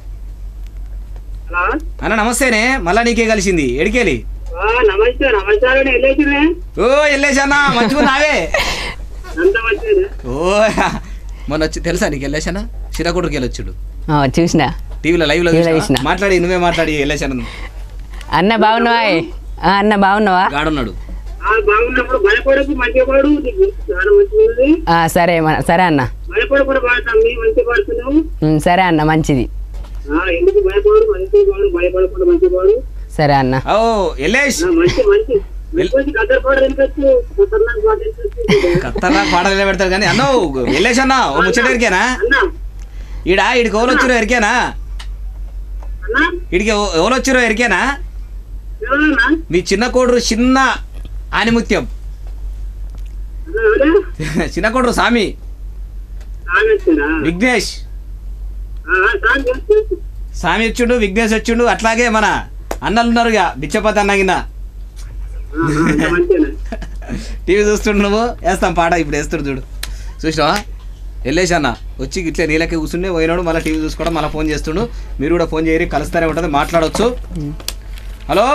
హలో అన్న నమస్తేనే మళ్ళా నీకే కలిసింది ఎడికెళ్ళి ఆ, నమస్తే నమస్కారం వెళ్ళేసినే ఓ వెళ్ళేసి అన్న మంచిగా నావే అంత మంచిది ఓ మొన్న వచ్చి తెలుసా నీకు వెళ్ళేసానా సిరాకుడికి వెళ్ళొచ్చుడు ఆ, చూసిన టీవీలో లైవ్లో టీవీలో చూసినావా? చూసినా. మాట్లాడి నువ్వే మాట్లాడి వెళ్ళేసాను అన్న బాగున్నావా ఆ, అన్న బాగున్నావా గాడున్నాడు ఆ బాగున్నప్పుడు భయపడకు మంచిగా పాడు నీకు చాలా మంచిగా ఉంది ఆ, సరే మ- సరే అన్న భయపడకుండా పాడతాం మీ మంచిగా పాడుతున్నావు ఉమ్, సరే అన్న మంచిది ఆ, ఎందుకు భయపడు మంచిగా పాడు భయపడకుండా మంచిగా పాడు సరే అన్న ఓ వెళ్ళేష్ ఆ, మంచి మంచి మంచి గద్దరు పాట వినిపించు ఖతర్నాక్ పాట వినిపించు కత్తలా పాటలు పెడతారు కానీ అన్న వెళ్ళేసి అన్న ఓ ముచ్చట ఎరికేనా అన్న ఈడ ఈడికి ఎవరు వచ్చిరో ఎరికేనా అన్న ఈడికి ఎవ- ఎవరు వచ్చిరో ఎరికేనా ఎవరన్నా మీ చిన్న కోడరు చిన్న ఆనిముత్యం అన్న ఎవరు చిన్న కోడరు స్వామి రామేశ్వరా విఘ్నేష్ సార్ తెలుసు స్వామి వచ్చిండు విఘ్నేష్ వచ్చిండు అట్లాగే మన అన్నలు ఉన్నారుగా బిచ్చపతి అన్నగిన మంచిగా టీవీ చూస్తుండు నువ్వు వేస్తాం పాట ఇప్పుడు వేస్తుడు చూడు చూసినావా వెళ్ళేసి అన్న వచ్చి ఇట్లా నీళ్ళకి కూర్చుండే పోయినాడు మళ్ళీ టీవీ చూసుకోవడం మళ్ళీ ఫోన్ చేస్తుండు మీరు కూడా ఫోన్ చేయరి కలుస్తూనే ఉంటుంది మాట్లాడవచ్చు హలో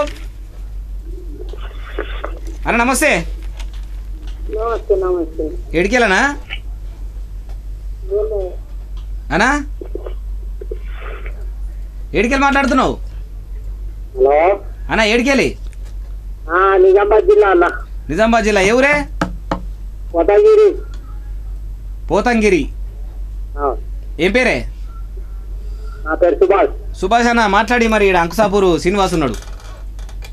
అన్న నమస్తే నమస్తే నమస్తే ఎడికెళ్ళనా అన్నా ఏడికెళ్ళి మాట్లాడుతున్నావు హలో అన్న ఏడికెళ్ళి నిజామాబాద్ జిల్లా అన్న నిజామాబాద్ జిల్లా ఎవరే కోటగిరి పోతంగిరి ఏం పేరే నా పేరు సుభాష్ సుభాష్ అన్న మాట్లాడి మరి ఈడ అంకుసాపూరు శ్రీనివాస్ ఉన్నాడు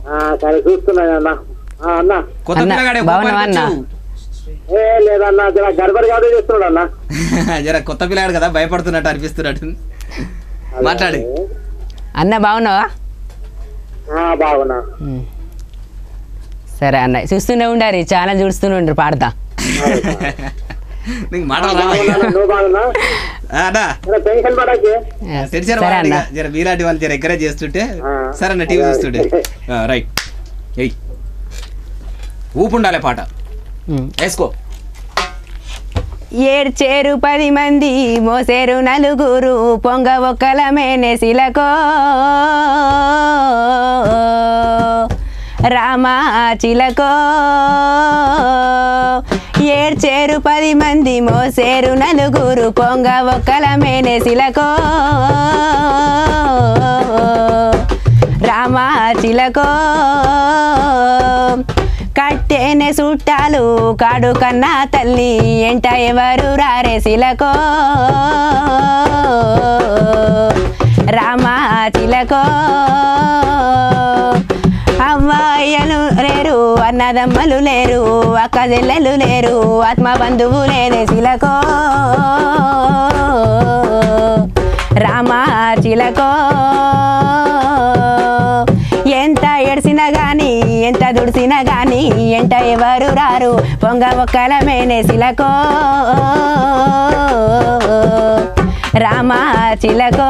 ఆ, సరే చూస్తున్నా అన్న ఆ, అన్న కొత్త అన్న, పిల్లగాడే బాగున్నావా అన్న? ఏ లేదన్న జర గడబడి కాదు చేస్తున్నాడు అన్న జర కొత్త పిల్లగాడు కదా భయపడుతున్నట్టు అనిపిస్తున్నట్టు మాట్లాడి అన్న బాగున్నావా ఆ, బాగున్నా ఉమ్. సరే అన్న చూస్తూనే ఉండాలి ఛానల్ చూస్తూనే ఉండరు పాడతా నీకు మాటలు రావా బాగున్నా, నువ్వు బాగున్నా ఆ, అన్నా జర టెన్షన్ పడకి తెరిచారు సరే అన్న జర మీలాంటి వాళ్ళు జర ఎంకరేజ్ చేస్తుంటే ఆ. సరే అన్న టీవీ చూస్తుంటే ఆ, రైట్ ఎయ్ ఊపు ఉండాలి పాట ఉమ్. వేసుకో ఏడ్చేరు పది మంది మోసేరు నలుగురు పొంగ ఒక్కల మేనేసిలకో రామా చిలకో ఏడ్చేరు పది మంది మోసేరు నలుగురు పొంగ ఒక్కల మేనేసిలకో రామా చిలకో కట్టేనే చుట్టాలు కాడు కన్నా తల్లి ఎంట ఎవరు రారేసిలకో రామా చిలకో అమ్మాయిలు లేరు అన్నదమ్మలు లేరు అక్క చెల్లెలు లేరు ఆత్మ బంధువు లేదే శిలకో రామా చిలకో ఎంత ఎడిసినా గాని ఎంత దుడిసినా గాని ఎంట ఎవరు రారు పొంగ ఒక్కల మేనేసిలకో రామా చిలకో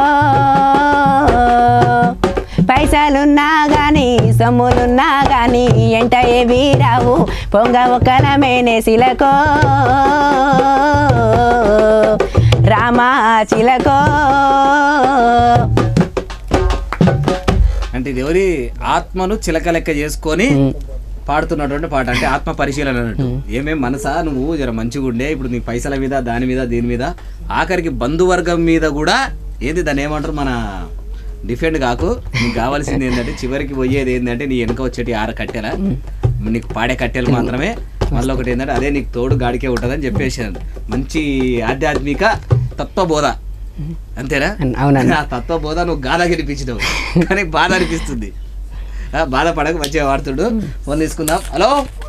పైసలున్నా గాని సొమ్ములున్నా గాని ఎంట ఏవి రావు పొంగ ఒక్కల మేనేసిలకో రామా చిలకో అంటే ఇది ఎవరి ఆత్మను చిలక లెక్క చేసుకొని పాడుతున్నటువంటి పాట అంటే ఆత్మ పరిశీలన అన్నట్టు ఏమేం మనసా నువ్వు జర మంచిగా ఉండే ఇప్పుడు నీ పైసల మీద దాని మీద దీని మీద ఆఖరికి బంధువర్గం మీద కూడా ఏంది దాన్ని ఏమంటారు మన డిఫెండ్ కాకు నీకు కావాల్సింది ఏంటంటే చివరికి పోయేది ఏంటంటే నీ వెనక వచ్చేటి ఆర కట్టెల నీకు పాడే కట్టెలు మాత్రమే మళ్ళీ ఒకటి ఏంటంటే అదే నీకు తోడు గాడికే ఉంటుందని చెప్పేసాను మంచి ఆధ్యాత్మిక తత్వబోధ అంతేనా అవునండి ఆ తత్వబోధ నువ్వు గాథ గెలిపించినావు కానీ బాధ అనిపిస్తుంది ఆ, బాధపడక మంచిగా వాడుతుడు ఫోన్ తీసుకుందాం హలో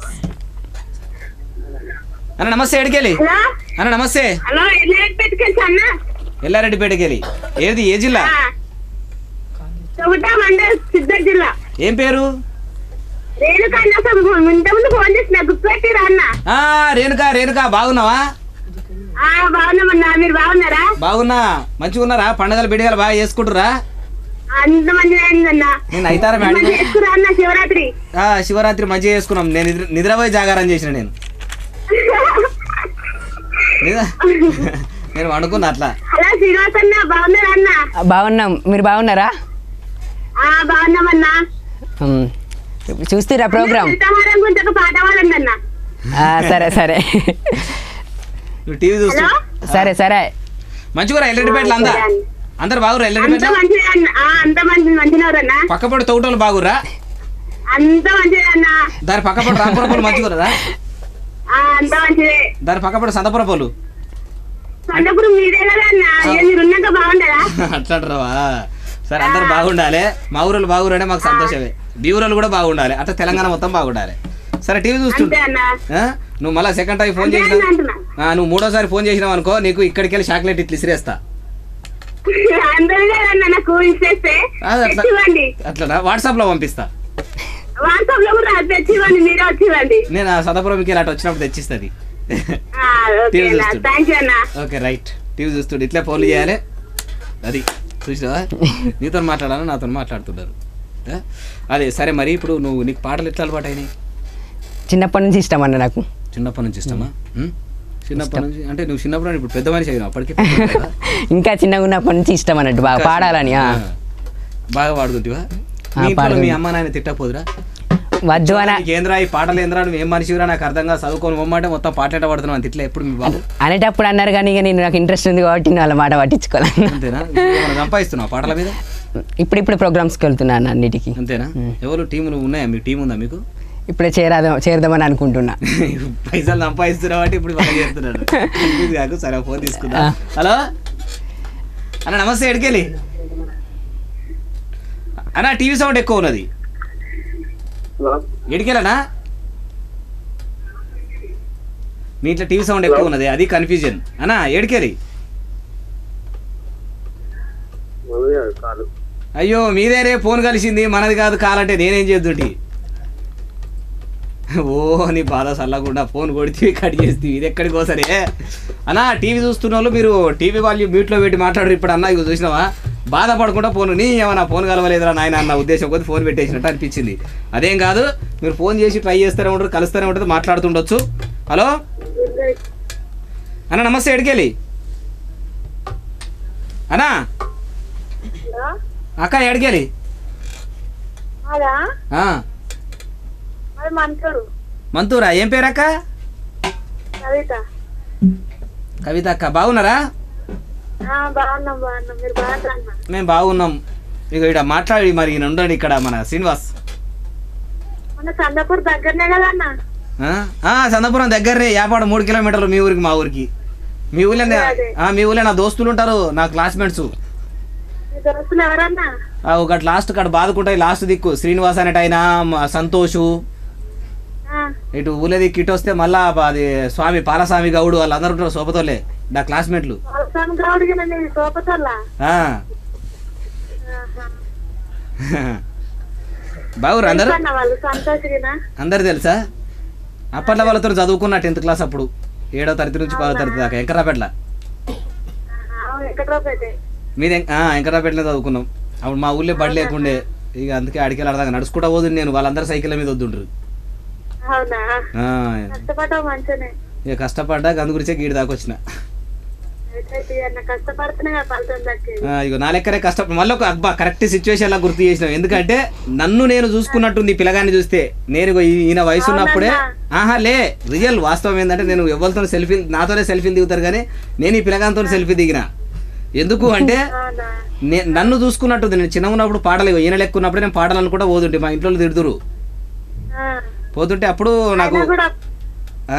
అన్న నమస్తే ఎడికెళ్ళి హలో అన్న నమస్తే హలో ఎన్ని పెట్టుకెళ్ళి అన్న ఎల్లారెడ్డిపేటకెళ్ళి ఏది ఏ జిల్లా చెబుతా మండల్ సిద్ధర్ జిల్లా ఏం పేరు రేణుకా అన్న అసలు ఇంతకుముందు ఫోన్ చేసిన గుర్తుపెట్టిరా అన్న ఆ రేణుకా రేణుకా బాగున్నావా ఆ బాగున్నామన్నా మీరు బాగున్నారా బాగున్నా మంచిగా ఉన్నారా పండగలు బిడగలు బాగా చేసుకుంటురా అంత మంచిగా అయిందన్నా నేను అయితారా మేడం మంచిగా చేసుకురా అన్న శివరాత్రి ఆ, శివరాత్రి మంచిగా చేసుకున్నాం నేను నిద్ర నిద్రపోయి జాగారం చేసిన నేను నిద్ర- నేను వండుకున్నా అట్లా హలో శ్రీనివాస్ అన్న బాగున్నారా అన్న బాగున్నాం మీరు బాగున్నారా ఆ బాగున్నామన్నా ఉమ్. చూస్తురా ప్రోగ్రామ్ సీతాహారం గురించి ఒక పాట పాడండి అన్న ఆ, సరే సరే నువ్వు టీవీ చూస్తూ హలో సరే సరే మంచిగా ఎల్లడిపేటలు అందా అందరు బాగురా అంత ఎల్లడిపేట మంచిగా అన్న ఆ, అంత మంచి మంచినవరన్న పక్కపడి తోటలు బాగురా అంత మంచిదే అన్న దాని పక్కపడి రాంపురపల్లి మంచిగురా ఆ, అంత మంచిదే దాని పక్కపడి సంతపురపల్లు అన్నప్పుడు మీరే కదా అన్న ఇక మీరు ఉన్నాక బాగుండదా అట్లాంటారా సరే అందరు బాగుండాలి మా ఊరోళ్ళు బాగురంటే మాకు సంతోషమే బీ ఊరోళ్ళు కూడా బాగుండాలి అట్లా తెలంగాణ మొత్తం బాగుండాలి సరే టీవీ అంతే చూస్తుంటా అన్న ఆ? నువ్వు మళ్ళీ సెకండ్ టైం ఫోన్ అంతే చేసినా అన్న అంటున్నా ఆ, నువ్వు మూడోసారి ఫోన్ చేసినావు అనుకో నీకు ఇక్కడికి వెళ్ళి చాక్లెట్ ఇట్లా ఇసిరేస్తా అందరూ కదన్న నాకు ఇచ్చేస్తే ఆ, అట్లా తెచ్చివ్వండి అట్లా వాట్సాప్ లో పంపిస్తా వాట్సాప్ లో కూడా తెచ్చివ్వండి మీరే వచ్చివ్వండి నేను ఆ సదపురంకి ఇలా వచ్చినప్పుడు తెచ్చిస్తుంది ఆ, ఓకే టీవీ అన్న చూస్తుండు. థ్యాంక్ యూ అన్న ఓకే రైట్ టీవీ చూస్తుండే ఇట్లే ఫోన్లు చేయాలి అది చూసినావా నీతో మాట్లాడాలి నాతో మాట్లాడుతున్నారు ఆ? అదే సరే మరి ఇప్పుడు నువ్వు నీకు పాటలు ఎట్లా అలవాటు అయినాయి చిన్నప్పటి నుంచి ఇష్టం అన్న నాకు చిన్నప్పటి నుంచి ఇష్టమా ఉం? చిన్నప్పటి నుంచి అంటే నువ్వు చిన్నప్పుడు అంటే ఇప్పుడు పెద్ద మనిషి అయినావు అప్పటికి పెద్ద మనిషి కదా? ఇంకా చిన్నగా ఉన్నప్పటి నుంచి ఇష్టం అన్నట్టు బాగా పాడాలని ఆ. ఆ. బాగా పాడుతుంటివా ఆ, మీ ఇంట్లో మీ పాడుతుంది. అమ్మ నాయన తిట్టపోదురా వద్దు అన నీకు ఏంద్రా ఈ పాటలు ఏంద్రా నువ్వు ఏం మనిషిరా నాకు అర్థంగా చదువుకొని పొమ్మంటే మొత్తం పాటలు ఎట్లా పడుతున్నావు అని తిట్లే ఎప్పుడు మీ బాబు అనేటప్పుడు అన్నారు కానీ ఇక నేను నాకు ఇంట్రెస్ట్ ఉంది కాబట్టి నేను వాళ్ళ మాట పట్టించుకోవాలి అంతేనా ఏమైనా సంపాదిస్తున్నావు పాటల మీద ఇప్పుడు ఇప్పుడు ప్రోగ్రామ్స్కి వెళ్తున్నాను అన్నిటికీ అంతేనా ఎవరు టీములు ఉన్నాయా మీ టీం ఉందా మీకు ఇప్పుడే చేరాదాం చేరదామని అనుకుంటున్నా పైసలు సంపాదిస్తున్నావు అంటే ఇప్పుడు బాగా చేస్తున్నాడు ఇది కాకు సరే ఫోన్ తీసుకుందా ఆ. హలో అన్న నమస్తే ఎడికెళ్ళి అన్న టీవీ సౌండ్ ఎక్కువ ఉన్నది ఎడికెళ్ళనా మీ ఇంట్లో టీవీ సౌండ్ ఎక్కువ ఉన్నది అది కన్ఫ్యూజన్ అన్నా ఎడికెరి అయ్యో మీదేరే ఫోన్ కలిసింది మనది కాదు కాలంటే నేనేం చేద్దుంటి ఓ నీ బాధ సల్లకుండా ఫోన్ కొడితే కట్ చేస్తే ఇది ఎక్కడికి పోసరే అన్నా టీవీ చూస్తున్న వాళ్ళు మీరు టీవీ వాళ్ళు మ్యూట్లో పెట్టి మాట్లాడరు ఇప్పుడు అన్న ఇక చూసినావా బాధపడకుండా ఫోన్ నీ ఏమన్నా ఫోన్ కలవలేదురా నాయన అన్న ఉద్దేశం కొద్ది ఫోన్ పెట్టేసినట్టు అనిపించింది అదేం కాదు మీరు ఫోన్ చేసి ట్రై చేస్తూనే ఉంటారు కలుస్తూనే ఉంటుంది మాట్లాడుతుండొచ్చు హలో అన్న నమస్తే ఎడికెళ్ళి అన్నా అక్క ఎడికెళ్ళి అదా ఆ, మరి మంచోడు మంతూరా ఏం పేరు అక్క కవిత కవిత అక్క బాగున్నారా ఆ, బాగున్నాం బాగున్నాం మీరు బాగున్నా మేము బాగున్నాం ఇక ఇక్కడ మాట్లాడి మరి ఈయన ఉండండి ఇక్కడ మన శ్రీనివాస్ మన చందాపూర్ దగ్గరనే కదా అన్న ఆ? ఆ, సందపురం దగ్గరనే యాపాడు మూడు కిలోమీటర్లు మీ ఊరికి మా ఊరికి మీ ఊళ్ళో అదే. ఆ, మీ ఊళ్ళో నా దోస్తులు ఉంటారు నా క్లాస్మేట్స్ మీ దోస్తులు ఎవరన్నా ఒకటి లాస్ట్ కాడ బాదుకుంటాయి లాస్ట్ దిక్కు శ్రీనివాస్ అనేట ఆయన మ- సంతోషు ఆ, ఇటు ఊళ్ళో దిక్కు ఇటు వస్తే మళ్ళా అది స్వామి పాలస్వామి గౌడు వాళ్ళందరూ ఉంటారు సోపతోలే నా క్లాస్మేట్లు అవసరం గౌడికి నేను సోపతల్లా ఆ. బాగురు అందరు అన్న వాళ్ళు సంతోషిగినా అందరు తెలుసా అప్పట్లో వాళ్ళతో చదువుకున్నా టెన్త్ క్లాస్ అప్పుడు ఏడో తరగతి నుంచి పదో తరగతి దాకా వెంకరాపేటల వెంకట్రావుపేట మీది వెంకరాపేటలో చదువుకున్నాం అప్పుడు మా ఊళ్ళో బడి లేకుండే ఇక అందుకే అడికి అడదాకా నడుచుకుంటా పోదు నేను వాళ్ళందరూ సైకిల్ మీద వద్దుండ్రు అవునా ఆ, కష్టపడ్డావు మంచిగానే ఇక కష్టపడ్డా అందు గురించే గీడి దాకా వచ్చిన అయితే అన్న కష్టపడుతున్నా కదా ఫలితం దక్కేది ఆ, ఇగో నా లెక్కనే కష్టం మళ్ళీ ఒక అబ్బా కరెక్ట్ సిచ్యువేషన్ లా గుర్తు చేసినాం ఎందుకంటే నన్ను నేను చూసుకున్నట్టుంది ఈ పిల్లగాన్ని చూస్తే నేను ఇగో ఈ- ఈయన వయసు ఉన్నప్పుడే ఆహా లే రియల్ వాస్తవం ఏంటంటే నేను ఎవరితో సెల్ఫీ నాతోనే సెల్ఫీలు దిగుతారు కానీ నేను ఈ పిల్లగానితో సెల్ఫీ దిగిన ఎందుకు అంటే అవునా నే- నన్ను చూసుకున్నట్టుంది నేను చిన్న ఉన్నప్పుడు పాటలు ఇగో ఈయన లెక్క ఉన్నప్పుడే నేను పాటలు అనుకుంటా పోతుంటే మా ఇంట్లో తిడుతురు ఆ. పోతుంటే అప్పుడు నాకు ఆయన కూడా ఆ,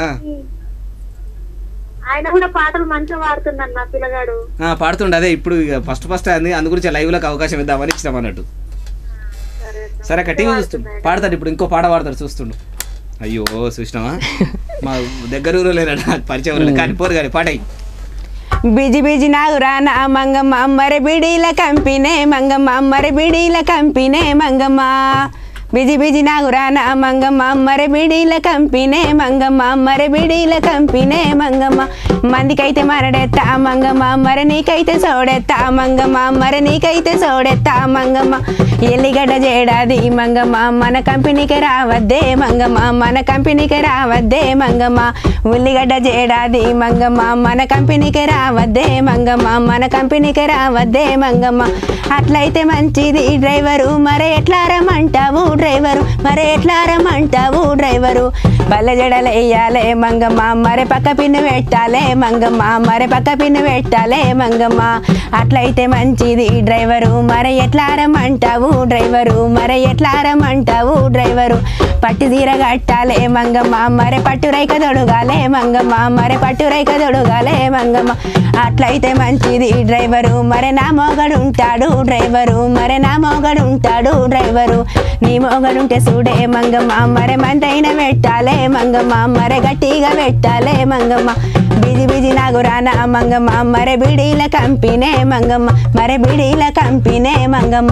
ఆయన కూడా పాటలు మంచిగా పాడుతున్నాడు నా పిల్లగాడు ఆ, పాడుతుండే అదే ఇప్పుడు ఇక ఫస్ట్ ఫస్ట్ అంది అందు గురించి లైవ్లోకి అవకాశం ఇద్దామని ఇచ్చినాం అన్నట్టు సరే అన్న. సరే అక్క టీవీ చూస్తుండు పాడతాడు ఇప్పుడు ఇంకో పాట పాడతాడు చూస్తుండు అయ్యో చూసినావా మా దగ్గర ఊరు లేనాడు నాకు పరిచయం ఊరు లేదు. కానీ పోరు కానీ పాటయి బిజి బిజి నాగురాన మంగమ్మ మరె బిడీల కంపినే మంగమ్మ మరె బిడీల కంపినే మంగమ్మ బిజి బిజి నాగురాన మంగమ్మ మరె బిడీల కంపినే మంగమ్మ మరె బిడీల కంపినే మంగమ్మ మందికైతే మరడెత్తా మంగమ్మ మరె నీకైతే సోడెత్తా మంగమ్మ మరె నీకైతే సోడెత్తా మంగమ్మ ఎల్లిగడ్డ చేడాది మంగమ్మ మన కంపెనీకి రావద్దే మంగమ్మ మన కంపెనీకి రావద్దే మంగమ్మ ఉల్లిగడ్డ చేడాది మంగమ్మ మన కంపెనీకి రావద్దే మంగమ్మ మన కంపెనీకి రావద్దే మంగమ్మ అట్లయితే మంచిది డ్రైవరు మరే ఎట్లా రమ్మంటావు డ్రైవరు మరే ఎట్లా రమ్మంటావు డ్రైవరు బల్ల జడలు వేయాలే మంగమ్మ మరే పక్క పిన్ను పెట్టాలే మంగమ్మ మరే పక్క పిన్ను పెట్టాలే మంగమ్మ అట్లయితే మంచిది డ్రైవరు మరే ఎట్లా రమ్మంటావు డ్రైవరు మరే ఎట్లా రమ్మంటావు డ్రైవరు పట్టు తీర కట్టాలే మంగమ్మ మరే పట్టు రైక తొడుగాలే మంగమ్మ మరే పట్టు రైక తొడుగాలే మంగమ్మ అట్లయితే మంచిది డ్రైవరు మరే నా మోగడు ఉంటాడు డ్రైవరు మరే నా మోగడు ఉంటాడు డ్రైవరు నీ మోగడుంటే చూడే మంగమ్మ మరే మంతైన పెట్టాలే మంగమ్మ మరే గట్టిగా పెట్టాలే మంగమ్మ బిజి బిజి నాగురాన మంగమ్మ మరే బిడీల కంపినే మంగమ్మ మరే బిడీల కంపినే మంగమ్మ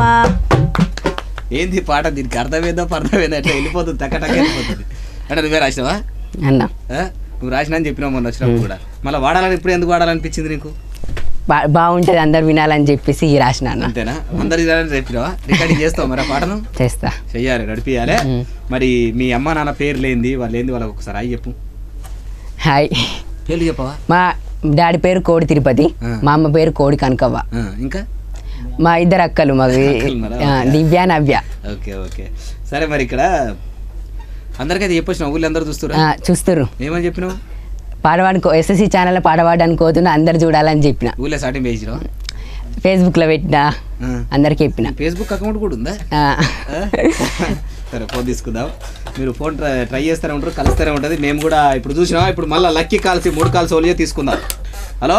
ఏంది పాట దీనికి అర్థమైందో అర్థమైందో అట్లా వెళ్ళిపోతుంది తక్క టక్క వెళ్ళిపోతుంది అంటే నువ్వే రాసినావా అన్న ఆ? నువ్వు రాసినా అని చెప్పినావు మొన్న వచ్చినప్పుడు కూడా మళ్ళీ వాడాలని ఇప్పుడు ఎందుకు వాడాలనిపించింది నీకు బా బాగుంటుంది అందరు వినాలని చెప్పేసి ఈ రాసిన అన్న అంతేనా అందరు ఇదాలని చెప్పినావా రికార్డింగ్ చేస్తావు మరి ఆ పాటను చేస్తా చెయ్యాలి నడిపియాలి మ్. మరి మీ అమ్మ నాన్న పేర్లు ఏంది వాళ్ళు ఏంది వాళ్ళకి ఒకసారి అయ్యి చెప్పు హాయ్ పేర్లు చెప్పవా మా డాడీ పేరు కోడి తిరుపతి ఆ. మా అమ్మ పేరు కోడి కనకవ్వ ఆ, ఇంకా మా ఇద్దరు అక్కలు మావి అక్కలు ఉన్నారా? ఆ, దివ్య నవ్య ఓకే ఓకే సరే మరి ఇక్కడ అందరికీ అది చెప్పొచ్చిన ఊళ్ళో అందరూ చూస్తురా ఆ, చూస్తుర్రు ఏమని చెప్పినావు పాడవాడికి ఎస్ఎస్సి ఛానల్ పాడవాడడానికి పోతున్నా అందరు చూడాలని చెప్పిన ఊళ్ళో స్టార్టింగ్ పేజిలో ఫేస్బుక్లో పెట్టిన అందరికి చెప్పిన ఫేస్బుక్ అకౌంట్ కూడా ఉందా ఆ, ఆ? సరే ఫోన్ తీసుకుందాం మీరు ఫోన్ ట్రై ట్రై చేస్తూనే ఉంటారు కలుస్తూనే ఉంటుంది మేము కూడా ఇప్పుడు చూసినా ఇప్పుడు మళ్ళీ లక్కీ కాల్స్ మూడు కాల్స్ ఓలియో తీసుకుందాం హలో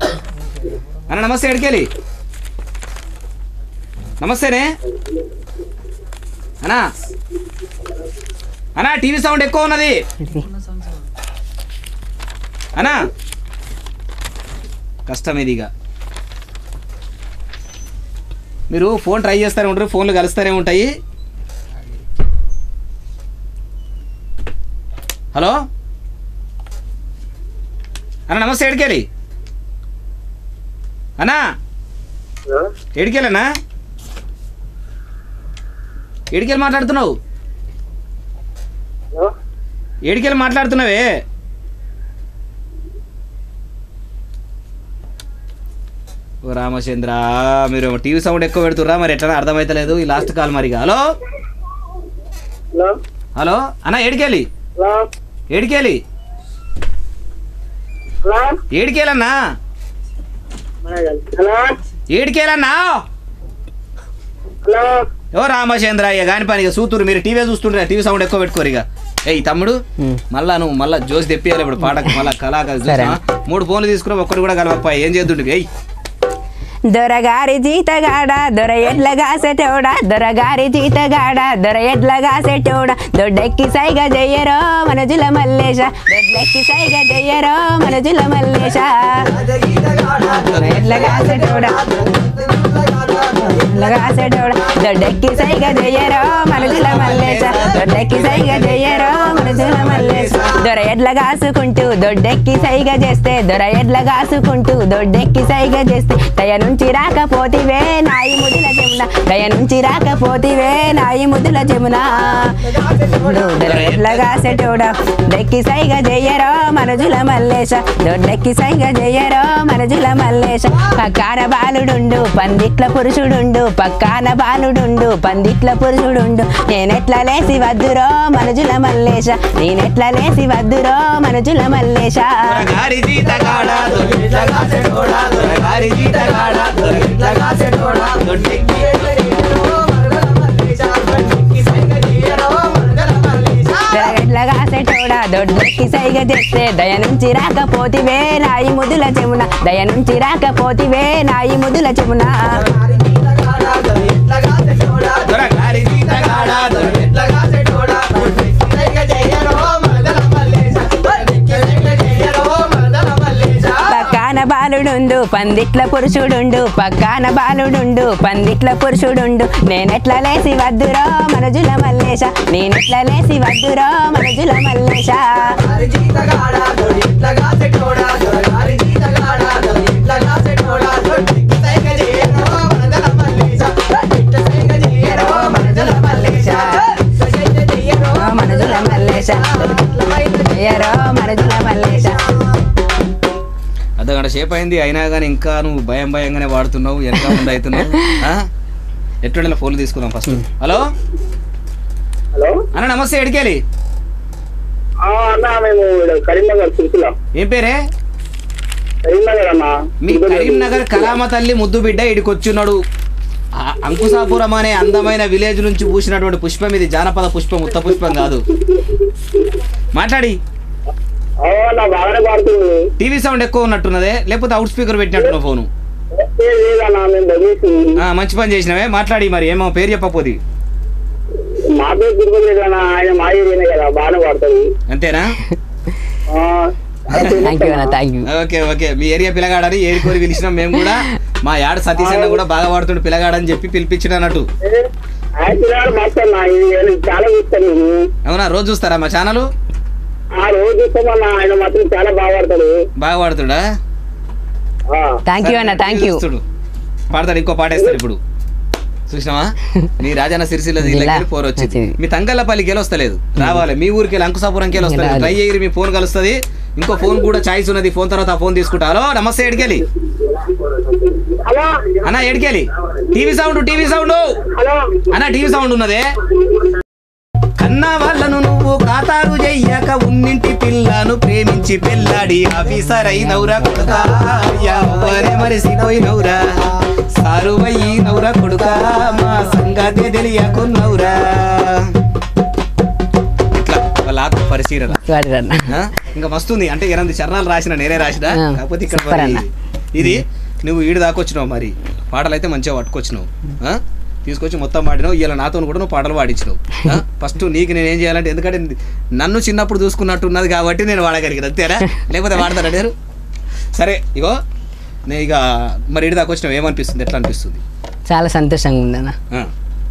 అన్న నమస్తే ఎడికెళ్ళి నమస్తేనే అన్నా అన్నా టీవీ సౌండ్ ఎక్కువ ఉన్నది అన్నా కష్టం ఇది ఇక మీరు ఫోన్ ట్రై చేస్తూనే ఉంటారు ఫోన్లు కలుస్తూనే ఉంటాయి హలో అన్న నమస్తే ఎడికెళ్ళి అన్నా ఎడికెళ్ళన్నా ఎడికెళ్ళి మాట్లాడుతున్నావు ఏడికెళ్ళి మాట్లాడుతున్నావే ఓ రామచంద్ర మీరు టీవీ సౌండ్ ఎక్కువ పెడుతుర్రా మరి ఎట్లా అర్థమైతలేదు ఈ లాస్ట్ కాల్ మరి ఇక. హలో హలో హలో అన్న ఏడికెళ్ళి హలో ఏడికెళ్ళి హలో ఏడికెళ్ళన్నా హలో ఏడికెళ్ళన్నా హలో ఓ రామచంద్ర ఇక కాని పని ఇక సూతురు మీరు టీవీ చూస్తుంటారు టీవీ సౌండ్ ఎక్కువ పెట్టుకోరు ఇక ఏయ్ తమ్ముడు ఉమ్. మళ్ళా నువ్వు మళ్ళా జోసి తెప్పియాలి ఇప్పుడు పాటకు మళ్ళా కళాకారు చూసినా మూడు ఫోన్లు తీసుకున్నావు ఒక్కడు కూడా కలవప్ప ఏం చేద్దుండి ఏయ్ దొరగారి జీతగాడ దొర ఎడ్లగా సెటోడా దొరగారి జీతగాడ దొర ఎడ్లగా సెటోడా దొడ్డెక్కి సైగ జయ్యరో మనజుల మల్లేశ దొడ్డెక్కి సైగ జయ్యరో మనజుల మల్లేశ దొర ఎడ్లగా సెటోడా ఎడ్లగా సెటోడా దొడ్డెక్కి సైగ జయ్యరో మనజుల మల్లేశ దొడ్డెక్కి సైగ జయ్యరో మనజుల మల్లేశ దొర ఎడ్ల కాసుకుంటూ దొడ్డెక్కి సైగ చేస్తే దొర ఎడ్ల కాసుకుంటూ దొడ్డెక్కి సైగ చేస్తే దయ నుంచి రాకపోతివే నాయి ముదుల జమున దయ నుంచి రాకపోతివే నాయి ముదుల జమున దొర ఎడ్ల కాసేటోడా దెక్కి సైగ చెయ్యరో మనజుల మల్లేశ దొడ్డెక్కి సైగ చెయ్యరో మనజుల మల్లేశ పక్కాన బాలుడుండు పందిట్ల పురుషుడుండు పక్కాన బాలుడుండు పందిట్ల పురుషుడుండు నేనెట్లా లేసి వద్దురో మనజుల మల్లేశ నేనెట్లా లేసి వద్దురో మనజుల మల్లేశ దొరగారి జీతగాడ, దొరికిట్లగా సెటోడా, దొరగారి జీతగాడ, దొరికిట్లగా సెటోడా, దొడ్డెక్కి దొరగట్లగా సెటోడా దొడ్డెక్కి సైగ చేస్తే దయ నుంచి రాకపోతివే నాయి ముదుల చెమున దయ నుంచి రాకపోతివే నాయి ముదుల చెమున దొరగారి జీతగాడ, దొరికిట్లగా పక్కాన బాలుడుండు పందిట్ల పురుషుడుండు పక్కాన బాలుడుండు పందిట్ల పురుషుడుండు నేనెట్లా లేసి వద్దురో మనజుల మల్లేశ నేనెట్లా లేసి వద్దురో మనజుల మల్లేశ ఓ మనజుల మల్లేశ అయ్యరో మనజుల మల్లేశ అర్ధగంట సేపు అయింది అయినా కానీ ఇంకా నువ్వు భయం భయంగానే వాడుతున్నావు ఎంత ముందు అవుతున్నావు ఆ? ఎట్లుండే ఫోన్లు తీసుకుందాం ఫస్ట్ హలో హలో అన్న నమస్తే ఎడికేలి ఆ, అన్న మేము ఈడ కరీంనగర్ సిరిసిల్ల ఏం పేరే కరీంనగర్ అన్న మీ కరీంనగర్ కలామ తల్లి ముద్దు బిడ్డ ఇడికొచ్చున్నాడు ఆ అంకుశాపురం అనే అందమైన విలేజ్ నుంచి పూసినటువంటి పుష్పం ఇది జానపద పుష్పం ఉత్త పుష్పం కాదు మాట్లాడి ఓ, అన్న బాగానే పాడుతుంది టీవీ సౌండ్ ఎక్కువ ఉన్నట్టున్నదే లేకపోతే అవుట్ స్పీకర్ పెట్టినట్టున్న ఫోను ఏ లేదన్న మేము బదిలేసి ఆ, మంచి పని చేసినవే మాట్లాడి మరి ఏమో పేరు చెప్పపోది మా పేరు తిరుపతి రెడ్డి అన్న ఆయన మా ఏరియానే కదా బాగానే పాడుతుంది అంతేనా ఆ, థ్యాంక్ యూ అన్న థ్యాంక్ యూ ఓకే ఓకే మీ ఏరియా పిల్లగాడని ఏరి కోరి పిలిచినాం మేము కూడా మా యాడ సతీష్ అన్న కూడా బాగా వాడుతుండు పిల్లగాడని చెప్పి పిలిపించిన అన్నట్టు ఆయన పిల్లగాడు మస్తు అన్న ఇది నేను చాలా చూస్తాను నేను అవునా రోజు చూస్తారా మా ఛానల్ ఆ రోజు చూస్తామన్న ఆయన మాత్రం చాలా బాగా పాడతాడు బాగా వాడుతుడా ఆ, థ్యాంక్ యూ అన్న థ్యాంక్ యూ చూడు పాడతాడు ఇంకో పాట వేస్తాడు ఇప్పుడు చూసినావా మీ రాజన్న సిరిసిల్ల జిల్లా జిల్లాకి ఫోర్ వచ్చింది వచ్చింది. మీ తంగళ్ళపల్లికి వెళ్ళి వస్తలేదు రావాలి మీ ఊరికి వెళ్ళి అంకుసాపురంకి వెళ్ళి వస్తలేదు రాదు. ట్రై చేయరు మీ ఫోన్ కలుస్తుంది ఇంకో ఫోన్ కూడా చాయిస్ ఉన్నది ఫోన్ తర్వాత ఆ ఫోన్ తీసుకుంటా హలో నమస్తే ఎడికెళ్ళి హలో అన్న ఎడికెళ్ళి TV sound TV sound hello అన్న టీవీ సౌండ్ ఉన్నదే కన్నా వాళ్ళను నువ్వు ఖాతారు చెయ్యక ఉన్నింటి పిల్లను ప్రేమించి పెళ్ళాడి ఆఫీసర్ అయినవురా కొడుకా ఎవరే మరిసిపోయినవురా సారువయ్యి నౌరా కొడుకా మా సంగతే తెలియకున్నవురా ఇట్లా వాళ్ళ ఆత్మ పరిశీలన అన్న ఆ? ఇంకా మస్తుంది అంటే ఎనిమిది చరణాలు రాసిన నేనే రాసిన ఆ, కాకపోతే ఇక్కడ సూపర్ మరి అన్న. ఇది నువ్వు ఈడు దాకొచ్చినావు మరి పాటలు అయితే మంచిగా పట్టుకొచ్చినావు ఆ? తీసుకొచ్చి మొత్తం పాడినావు ఇలా నాతో కూడా నువ్వు పాటలు పాడించినావు ఆ? ఫస్ట్ నీకు నేను ఏం చేయాలంటే ఎందుకంటే నన్ను చిన్నప్పుడు చూసుకున్నట్టు ఉన్నది కాబట్టి నేను వాడగలిగిన అంతేనా లేకపోతే వాడతారా నేను సరే ఇగో నేను ఇక మరి ఇటు దాకా వచ్చినావు ఏమనిపిస్తుంది ఎట్లా అనిపిస్తుంది చాలా సంతోషంగా ఉందన్న ఆ.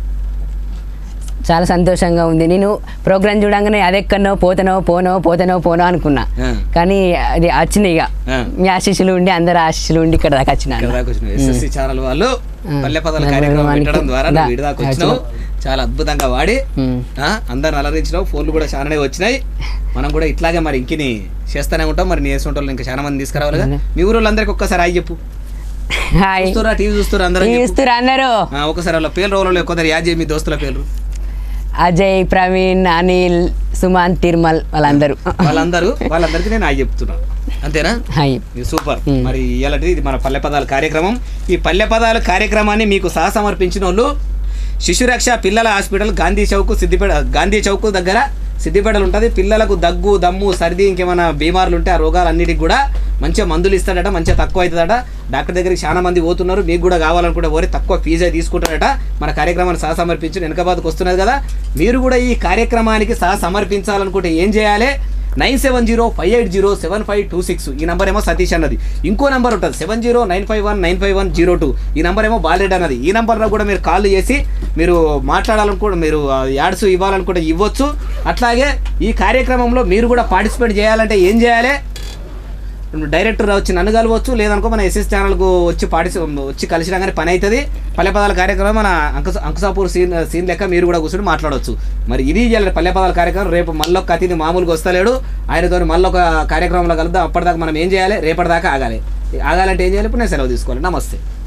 చాలా సంతోషంగా ఉంది నేను ప్రోగ్రామ్ చూడంగానే అదెక్కడనో పోతానో పోనో పోతానో పోనో అనుకున్నా ఆ. కానీ అది వచ్చినాయి ఇక ఆ. మీ ఆశీస్సులు ఉండి అందరు ఆశీస్సులు ఉండి ఇక్కడ దాకా వచ్చిన ఇక్కడ దాకా వచ్చినావు ఎస్ఎస్సి ఛానల్ వాళ్ళు ఆ. పల్లె పదాల నా కార్యక్రమం మనకి పెట్టడం ద్వారా దా- నువ్వు ఇటు దాకా వచ్చినావు చాలా అద్భుతంగా వాడి ఉమ్. ఆ, అందరిని అలరించినావు ఫోన్లు కూడా చాలానే వచ్చినాయి మనం కూడా ఇట్లాగే మరి ఇంకిని చేస్తూనే ఉంటాం మరి నీ వేసుకుంటాం ఇంకా చాలా మంది తీసుకురావాలి కదా మీ ఊరు వాళ్ళందరికీ ఒక్కసారి అయ్యి చెప్పు హాయ్ చూస్తురా టీవీ చూస్తురా అందరూ చెప్పు. ఇస్తురు అందరూ ఆ, ఒకసారి వాళ్ళ పేరు రోజులు కొందరు యాద్ చేయి మీ దోస్తుల పేర్లు అజయ్ ప్రవీణ్ అనిల్ సుమాన్ తిరుమల్ వాళ్ళందరూ వాళ్ళందరూ వాళ్ళందరికీ నేను అయ్యి చెప్తున్నా అంతేనా హాయ్ ఇది సూపర్ మ్మ్. మరి ఇలాంటిది ఇది మన పల్లె పదాల కార్యక్రమం ఈ పల్లె పదాల కార్యక్రమాన్ని మీకు సహసమర్పించిన వాళ్ళు శిశురక్ష పిల్లల హాస్పిటల్ గాంధీ చౌక్ సిద్దిపేట గాంధీ చౌక్ దగ్గర సిద్దిపేటలు ఉంటుంది పిల్లలకు దగ్గు దమ్ము సర్ది ఇంకేమైనా బీమార్లు ఉంటే ఆ రోగాలన్నిటికి కూడా మంచిగా మందులు ఇస్తాడట మంచిగా తక్కువ అవుతుందట డాక్టర్ దగ్గరికి చాలా మంది పోతున్నారు మీకు కూడా కావాలనుకుంటే ఓరి తక్కువ ఫీజే తీసుకుంటారట మన కార్యక్రమాన్ని సహ సమర్పించి వెనకబాద్కు వస్తున్నది కదా మీరు కూడా ఈ కార్యక్రమానికి సహ సమర్పించాలనుకుంటే ఏం చేయాలి nine seven zero five eight zero seven five two six ఈ నంబర్ ఏమో సతీష్ అన్నది ఇంకో నంబర్ ఉంటుంది seven zero nine five one nine five one zero two ఈ నంబర్ ఏమో బాలరెడ్డి అన్నది ఈ నంబర్లో కూడా మీరు కాల్ చేసి మీరు మాట్లాడాలనుకో మీరు ఆ యాడ్స్ ఇవ్వాలనుకుంటే ఇవ్వచ్చు అట్లాగే ఈ కార్యక్రమంలో మీరు కూడా పార్టిసిపేట్ చేయాలంటే ఏం చేయాలి డైరెక్టర్ వచ్చి నన్ను కలవచ్చు లేదనుకో మన ఎస్ఎస్ ఛానల్కు వచ్చి పార్టిసి వచ్చి కలిసినా కానీ పని అవుతుంది పల్లె పదాల కార్యక్రమం మన అంకుశ అంకుసాపూర్ సీన్ సీన్ లెక్క మీరు కూడా కూర్చొని మాట్లాడవచ్చు మరి ఇది ఇవాళ పల్లె పదాల కార్యక్రమం రేపు మళ్ళొక అతిథి మామూలుగా వస్తలేడు ఆయనతో మళ్ళొక కార్యక్రమంలో కలుద్దాం అప్పటిదాకా మనం ఏం చేయాలి రేపటిదాకా ఆగాలి ఆగాలంటే ఏం చేయాలి ఇప్పుడు నేను సెలవు తీసుకోవాలి నమస్తే